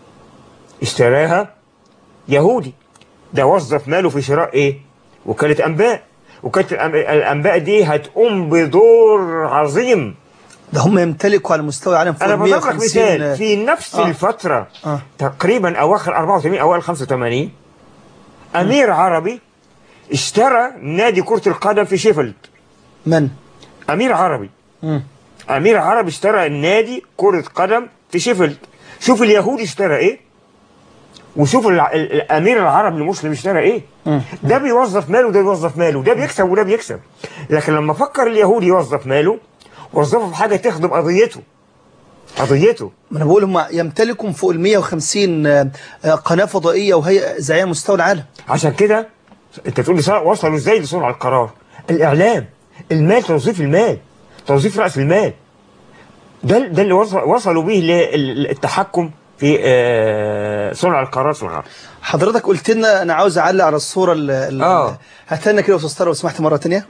B: اشتراها يهودي ده وظف ماله في شراء إيه؟ وكالة أنباء وكالة الأنباء- الأنباء دي هتقوم بدور عظيم
A: ده هم يمتلكوا على مستوى العالم فوق
B: انا بضرب لك
A: 150
B: مثال في نفس
A: آه.
B: الفتره
A: آه.
B: تقريبا اواخر 84 اوائل 85 امير عربي اشترى نادي كره القدم في شيفيلد
A: من
B: امير عربي
A: مم.
B: امير عربي اشترى النادي كره قدم في شيفيلد شوف اليهودي اشترى ايه وشوف الع- ال- الامير العربي المسلم اشترى ايه
A: مم.
B: ده بيوظف ماله وده بيوظف ماله ده بيكسب وده بيكسب لكن لما فكر اليهودي يوظف ماله وظفه في حاجه تخدم قضيته قضيته
A: ما انا بقول هم يمتلكوا فوق ال 150 آه، آه، قناه فضائيه وهي زي مستوى العالم
B: عشان كده انت تقول لي صار- وصلوا ازاي لصنع القرار الاعلام المال توظيف المال توظيف راس المال ده ده اللي وصل وصلوا به للتحكم في آه، صنع القرارات في الغرب
A: حضرتك قلت لنا انا عاوز اعلق على الصوره ال- ال-
B: آه.
A: هات لنا كده يا استاذ طارق لو سمحت مره ثانيه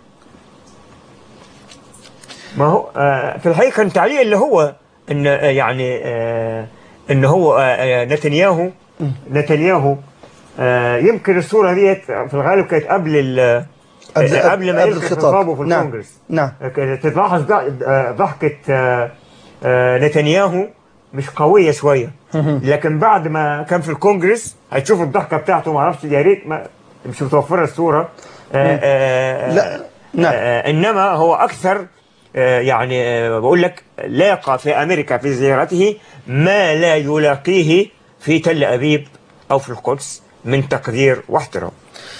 B: ما هو آه، في الحقيقه كان تعليق اللي هو ان آه، يعني آه، ان هو آه، آه، نتنياهو نتنياهو آه، يمكن الصوره ديت في الغالب كانت قبل ال-
A: قبل-
B: آه، قبل ما
A: قبل
B: يلقي
A: الخطاب.
B: خطابه في
A: نعم.
B: الكونجرس
A: نعم
B: كانت تلاحظ ض- آه، ضحكه آه، آه، نتنياهو مش قويه شويه لكن بعد ما كان في الكونجرس هتشوف الضحكه بتاعته ما اعرفش يا ريت ما مش متوفره الصوره آه، آه،
A: لا نعم
B: آه، انما هو اكثر آه، يعني آه، بقول لك لاقى في امريكا في زيارته ما لا يلاقيه في تل ابيب او في القدس من تقدير واحترام.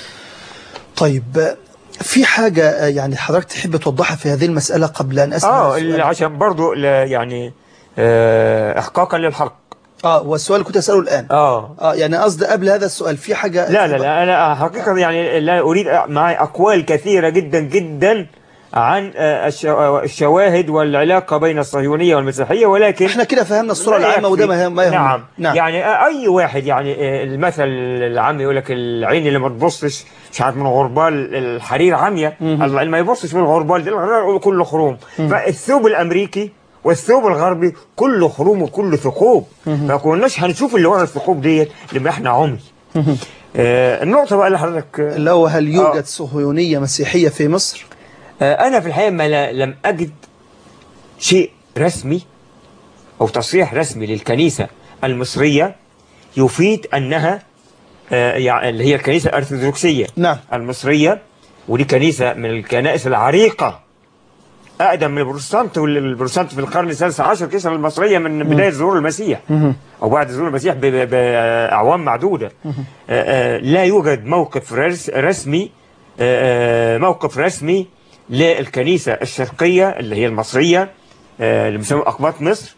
A: طيب آه، في حاجه آه، يعني حضرتك تحب توضحها في هذه المساله قبل ان اسال
B: اه
A: السؤال؟
B: عشان برضو لا- يعني آه، احقاقا للحق.
A: اه والسؤال اللي كنت اساله الان
B: اه
A: اه يعني قصدي قبل هذا السؤال في حاجه
B: لا لا لا انا حقيقه يعني لا اريد معي اقوال كثيره جدا جدا عن آه، الشوا- الشواهد والعلاقه بين الصهيونيه والمسيحيه ولكن
A: احنا كده فهمنا الصوره
B: لا
A: العامه وده ما
B: يكفي.
A: يهم- ما يهم
B: نعم.
A: نعم
B: يعني اي واحد يعني آه، المثل العام يقول لك العين اللي ما تبصش مش عارف من غربال الحرير عمياء الله اللي ما يبصش من الغربال ده الغربال كله خروم فالثوب الامريكي والثوب الغربي كله خروم وكله ثقوب ما كناش هنشوف اللي ورا الثقوب ديت لما احنا عمي آه النقطه بقى اللي حضرتك آه،
A: اللي هو هل يوجد
B: آه.
A: صهيونيه مسيحيه في مصر؟
B: آه، أنا في الحقيقة ما لا- لم أجد شيء رسمي أو تصريح رسمي للكنيسة المصرية يفيد أنها آه، يعني اللي هي الكنيسة الأرثوذكسية
A: نعم.
B: المصرية ودي كنيسة من الكنائس العريقة أقدم من البروتستانت والبروتستانت في القرن السادس عشر الكنيسة المصرية من بداية ظهور المسيح أو بعد ظهور المسيح ب- ب- بأعوام معدودة آه، آه، لا يوجد موقف رس- رسمي آه، آه، موقف رسمي للكنيسة الشرقية اللي هي المصرية آه، اللي بيسموها أقباط مصر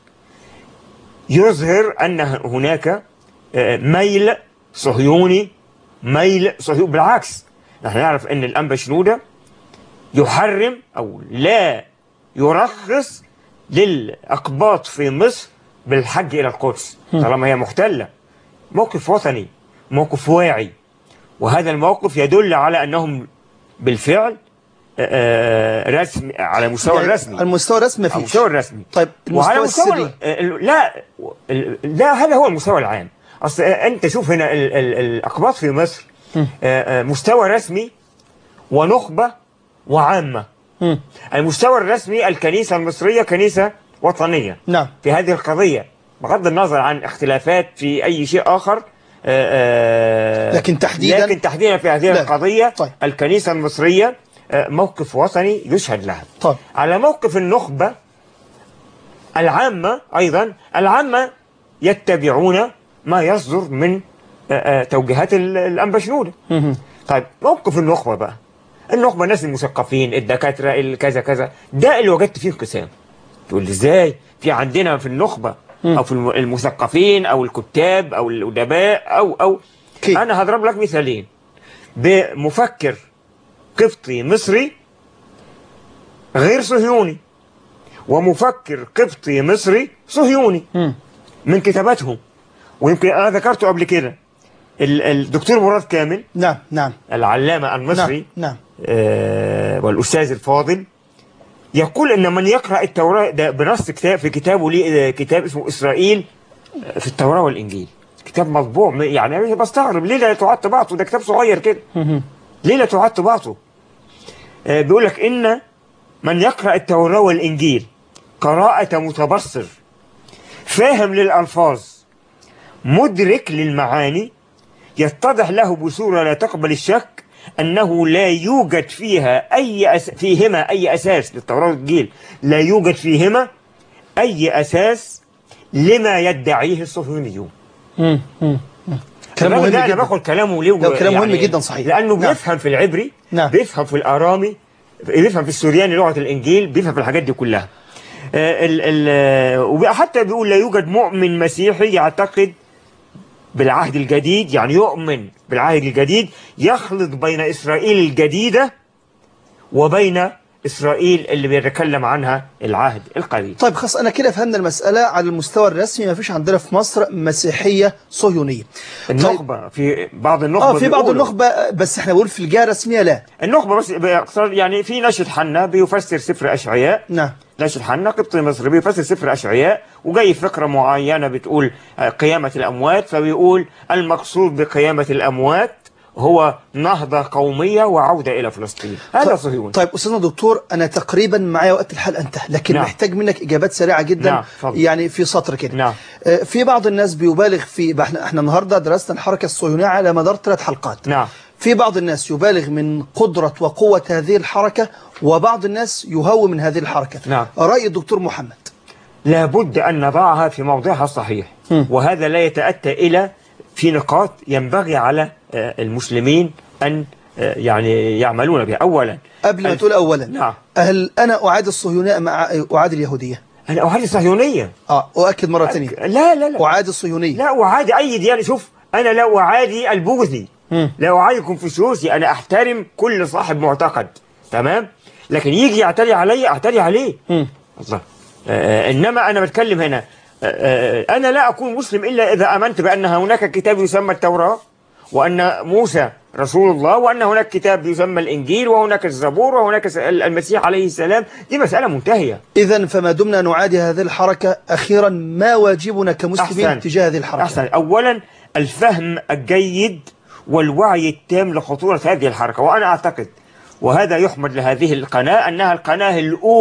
B: يظهر أن هناك آه، ميل صهيوني ميل صهيوني بالعكس نحن نعرف أن الأنبا شنودة يحرم أو لا يرخص للأقباط في مصر بالحج إلى القدس طالما هي محتلة موقف وطني موقف واعي وهذا الموقف يدل على أنهم بالفعل آه، آه، رسمي على مستوى
A: يعني
B: الرسمي
A: المستوى الرسمي
B: على
A: ما
B: المستوى
A: فيش
B: الرسمي
A: طيب
B: وعلى
A: المستوى
B: مستوى
A: السري
B: ال- لا ال- لا هذا هو المستوى العام اصل انت شوف هنا ال- ال- الاقباط في مصر آه، آه، مستوى رسمي ونخبه وعامه
A: مم.
B: المستوى الرسمي الكنيسه المصريه كنيسه وطنيه
A: نعم
B: في هذه القضيه بغض النظر عن اختلافات في اي شيء اخر آه، آه،
A: لكن تحديداً-
B: لكن تحديدا في هذه
A: لا.
B: القضيه
A: طيب.
B: الكنيسه المصريه آه، موقف وطني يشهد لها
A: طيب
B: على موقف النخبة العامة أيضا العامة يتبعون ما يصدر من آه، آه، توجيهات ال- الأنبا شنودة
A: مهم.
B: طيب موقف النخبة بقى النخبة الناس المثقفين الدكاترة الكذا كذا ده اللي وجدت فيه انقسام تقول لي ازاي في عندنا في النخبة أو في الم- المثقفين أو الكتاب أو الأدباء أو أو
A: كيف؟
B: أنا هضرب لك مثالين بمفكر قبطي مصري غير صهيوني ومفكر قبطي مصري صهيوني
A: مم.
B: من كتاباتهم ويمكن انا ذكرته قبل كده ال- الدكتور مراد كامل
A: نعم نعم
B: العلامه المصري
A: نعم نعم
B: آه والاستاذ الفاضل يقول ان من يقرا التوراه ده بنص كتاب في كتابه ليه آه، كتاب اسمه اسرائيل آه، في التوراه والانجيل كتاب مطبوع م- يعني أنا بستغرب ليه لا تعاد طباعته ده كتاب صغير كده
A: مهم.
B: ليه لا تعاد طباعته آه، بيقول لك ان من يقرا التوراه والانجيل قراءه متبصر فاهم للالفاظ مدرك للمعاني يتضح له بصوره لا تقبل الشك انه لا يوجد فيها اي أس... فيهما اي اساس للتوراه والانجيل لا يوجد فيهما اي اساس لما يدعيه الصهيونيون
A: مم. مم. مم. كلام
B: الراجل
A: مهم
B: ده انا
A: جدا
B: باخد كلامه ليه
A: ده كلام مهم جدا صحيح.
B: لانه
A: نعم.
B: بيفهم في العبري
A: نعم.
B: بيفهم في الارامي بيفهم في السورياني لغه الانجيل بيفهم في الحاجات دي كلها آه، ال ال وحتى بيقول لا يوجد مؤمن مسيحي يعتقد بالعهد الجديد يعني يؤمن بالعهد الجديد يخلط بين اسرائيل الجديده وبين إسرائيل اللي بيتكلم عنها العهد القديم
A: طيب خلاص انا كده فهمنا المساله على المستوى الرسمي ما فيش عندنا في مصر مسيحيه صهيونيه
B: النخبة في بعض النخبة
A: اه في بعض
B: بيقولوا-
A: النخبه بس احنا بنقول في الجهه الرسميه لا
B: النخبة بس باختصار يعني في نشد حنا بيفسر سفر أشعياء
A: نعم
B: نشد حنا قبطي مصري بيفسر سفر أشعياء وجاي فكرة معينة بتقول آه، قيامة الأموات فبيقول المقصود بقيامة الأموات هو نهضة قومية وعودة إلى فلسطين هذا
A: طيب-
B: صهيوني
A: طيب استاذنا دكتور انا تقريبا معايا وقت الحلقه انتهى لكن
B: نعم.
A: محتاج منك اجابات سريعه جدا
B: نعم، اتفضل.
A: يعني في سطر كده
B: نعم.
A: آه، في بعض الناس بيبالغ في احنا احنا النهارده درسنا الحركه الصهيونيه على مدار ثلاث حلقات
B: نعم
A: في بعض الناس يبالغ من قدرة وقوة هذه الحركة وبعض الناس يهوي من هذه الحركة
B: نعم.
A: رأي الدكتور محمد
B: لابد أن نضعها في موضعها الصحيح
A: مم.
B: وهذا لا يتأتى إلى في نقاط ينبغي على آه، المسلمين أن آه، يعني يعملون بها أولا
A: قبل ما
B: الف-
A: تقول أولا
B: نعم
A: هل أنا أعاد الصهيونية مع أعاد اليهودية
B: أنا أعادي صهيونية
A: آه أؤكد مرة ثانية
B: لا لا لا
A: أعاد الصهيونية
B: لا أعادي أي ديانة شوف أنا لا أعادي البوذي
A: مم.
B: لا أعادي كونفوشيوسي أنا أحترم كل صاحب معتقد تمام لكن يجي يعتدي علي أعتدي عليه
A: مم.
B: الله آه، إنما أنا بتكلم هنا آه، آه، أنا لا أكون مسلم إلا إذا آمنت بأن هناك كتاب يسمى التوراة وأن موسى رسول الله وأن هناك كتاب يسمى الإنجيل وهناك الزبور وهناك س- المسيح عليه السلام دي مسألة منتهية
A: إذا فما دمنا نعادي هذه الحركة أخيرا ما واجبنا كمسلمين
B: أحسن.
A: تجاه هذه الحركة
B: أحسن أولا الفهم الجيد والوعي التام لخطورة هذه الحركة وأنا أعتقد وهذا يحمد لهذه القناة أنها القناة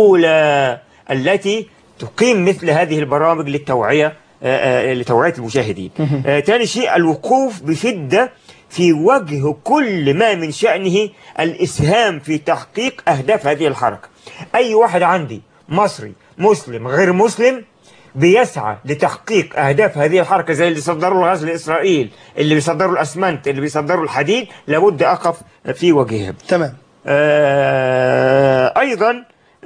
B: الأولى التي تقيم مثل هذه البرامج للتوعية آه، آه، لتوعية المشاهدين آه، ثاني شيء الوقوف بشدة في وجه كل ما من شأنه الإسهام في تحقيق أهداف هذه الحركة أي واحد عندي مصري مسلم غير مسلم بيسعى لتحقيق أهداف هذه الحركة زي اللي صدروا الغاز لإسرائيل اللي بيصدروا الأسمنت اللي بيصدروا الحديد لابد أقف في وجههم
A: تمام
B: آه أيضا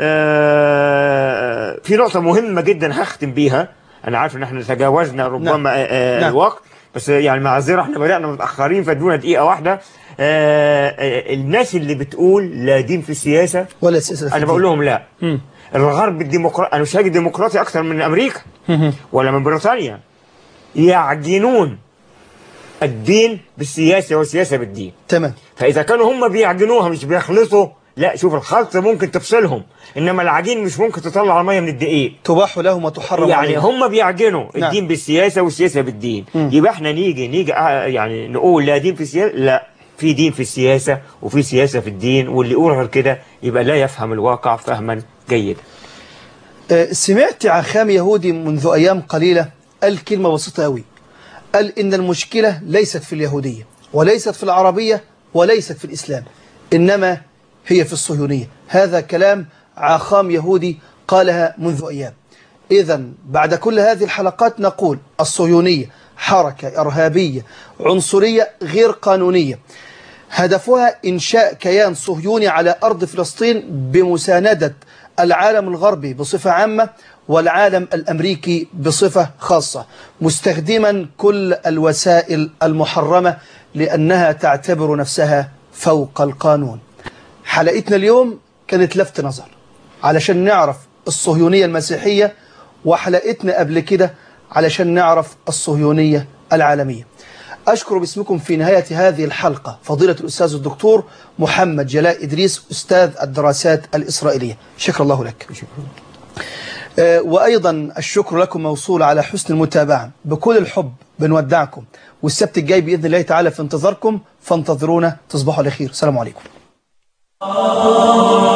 B: آه في نقطة مهمة جدا هختم بيها أنا عارف إن احنا تجاوزنا ربما
A: نعم.
B: آه آه
A: نعم.
B: الوقت بس يعني معذرة احنا بدأنا متأخرين فادونا دقيقة واحدة آه آه الناس اللي بتقول لا دين في السياسة
A: ولا سياسة في
B: أنا بقول
A: الدين.
B: لهم لا
A: مم.
B: الغرب الديمقراطي أنا مش هاجي ديمقراطي أكثر من أمريكا ولا من بريطانيا يعجنون الدين بالسياسة والسياسة بالدين
A: تمام
B: فإذا كانوا هم بيعجنوها مش بيخلطوا لا شوف الخلط ممكن تفصلهم إنما العجين مش ممكن تطلع المية من الدقيق
A: تباح لهم وتحرم
B: يعني
A: عليهم
B: هم بيعجنوا
A: نعم.
B: الدين بالسياسة والسياسة بالدين
A: مم.
B: يبقى احنا نيجي نيجي آه، يعني نقول لا دين في السياسة لا في دين في السياسة وفي سياسة في الدين واللي يقول غير كده يبقى لا يفهم الواقع فهما جيدا
A: آه، سمعت عخام يهودي منذ أيام قليلة قال كلمة بسيطة أوي قال إن المشكلة ليست في اليهودية وليست في العربية وليست في الإسلام إنما هي في الصهيونية هذا كلام عخام يهودي قالها منذ أيام إذا بعد كل هذه الحلقات نقول الصهيونية حركة إرهابية عنصرية غير قانونية هدفها إنشاء كيان صهيوني على أرض فلسطين بمساندة العالم الغربي بصفة عامة والعالم الأمريكي بصفة خاصة مستخدما كل الوسائل المحرمة لأنها تعتبر نفسها فوق القانون حلقتنا اليوم كانت لفت نظر علشان نعرف الصهيونية المسيحية وحلقتنا قبل كده علشان نعرف الصهيونية العالمية أشكر باسمكم في نهاية هذه الحلقة فضيلة الأستاذ الدكتور محمد جلاء إدريس أستاذ الدراسات الإسرائيلية شكر الله لك آه، وأيضا الشكر لكم موصول على حسن المتابعة بكل الحب بنودعكم والسبت الجاي بإذن الله تعالى في انتظاركم فانتظرونا تصبحوا على خير السلام عليكم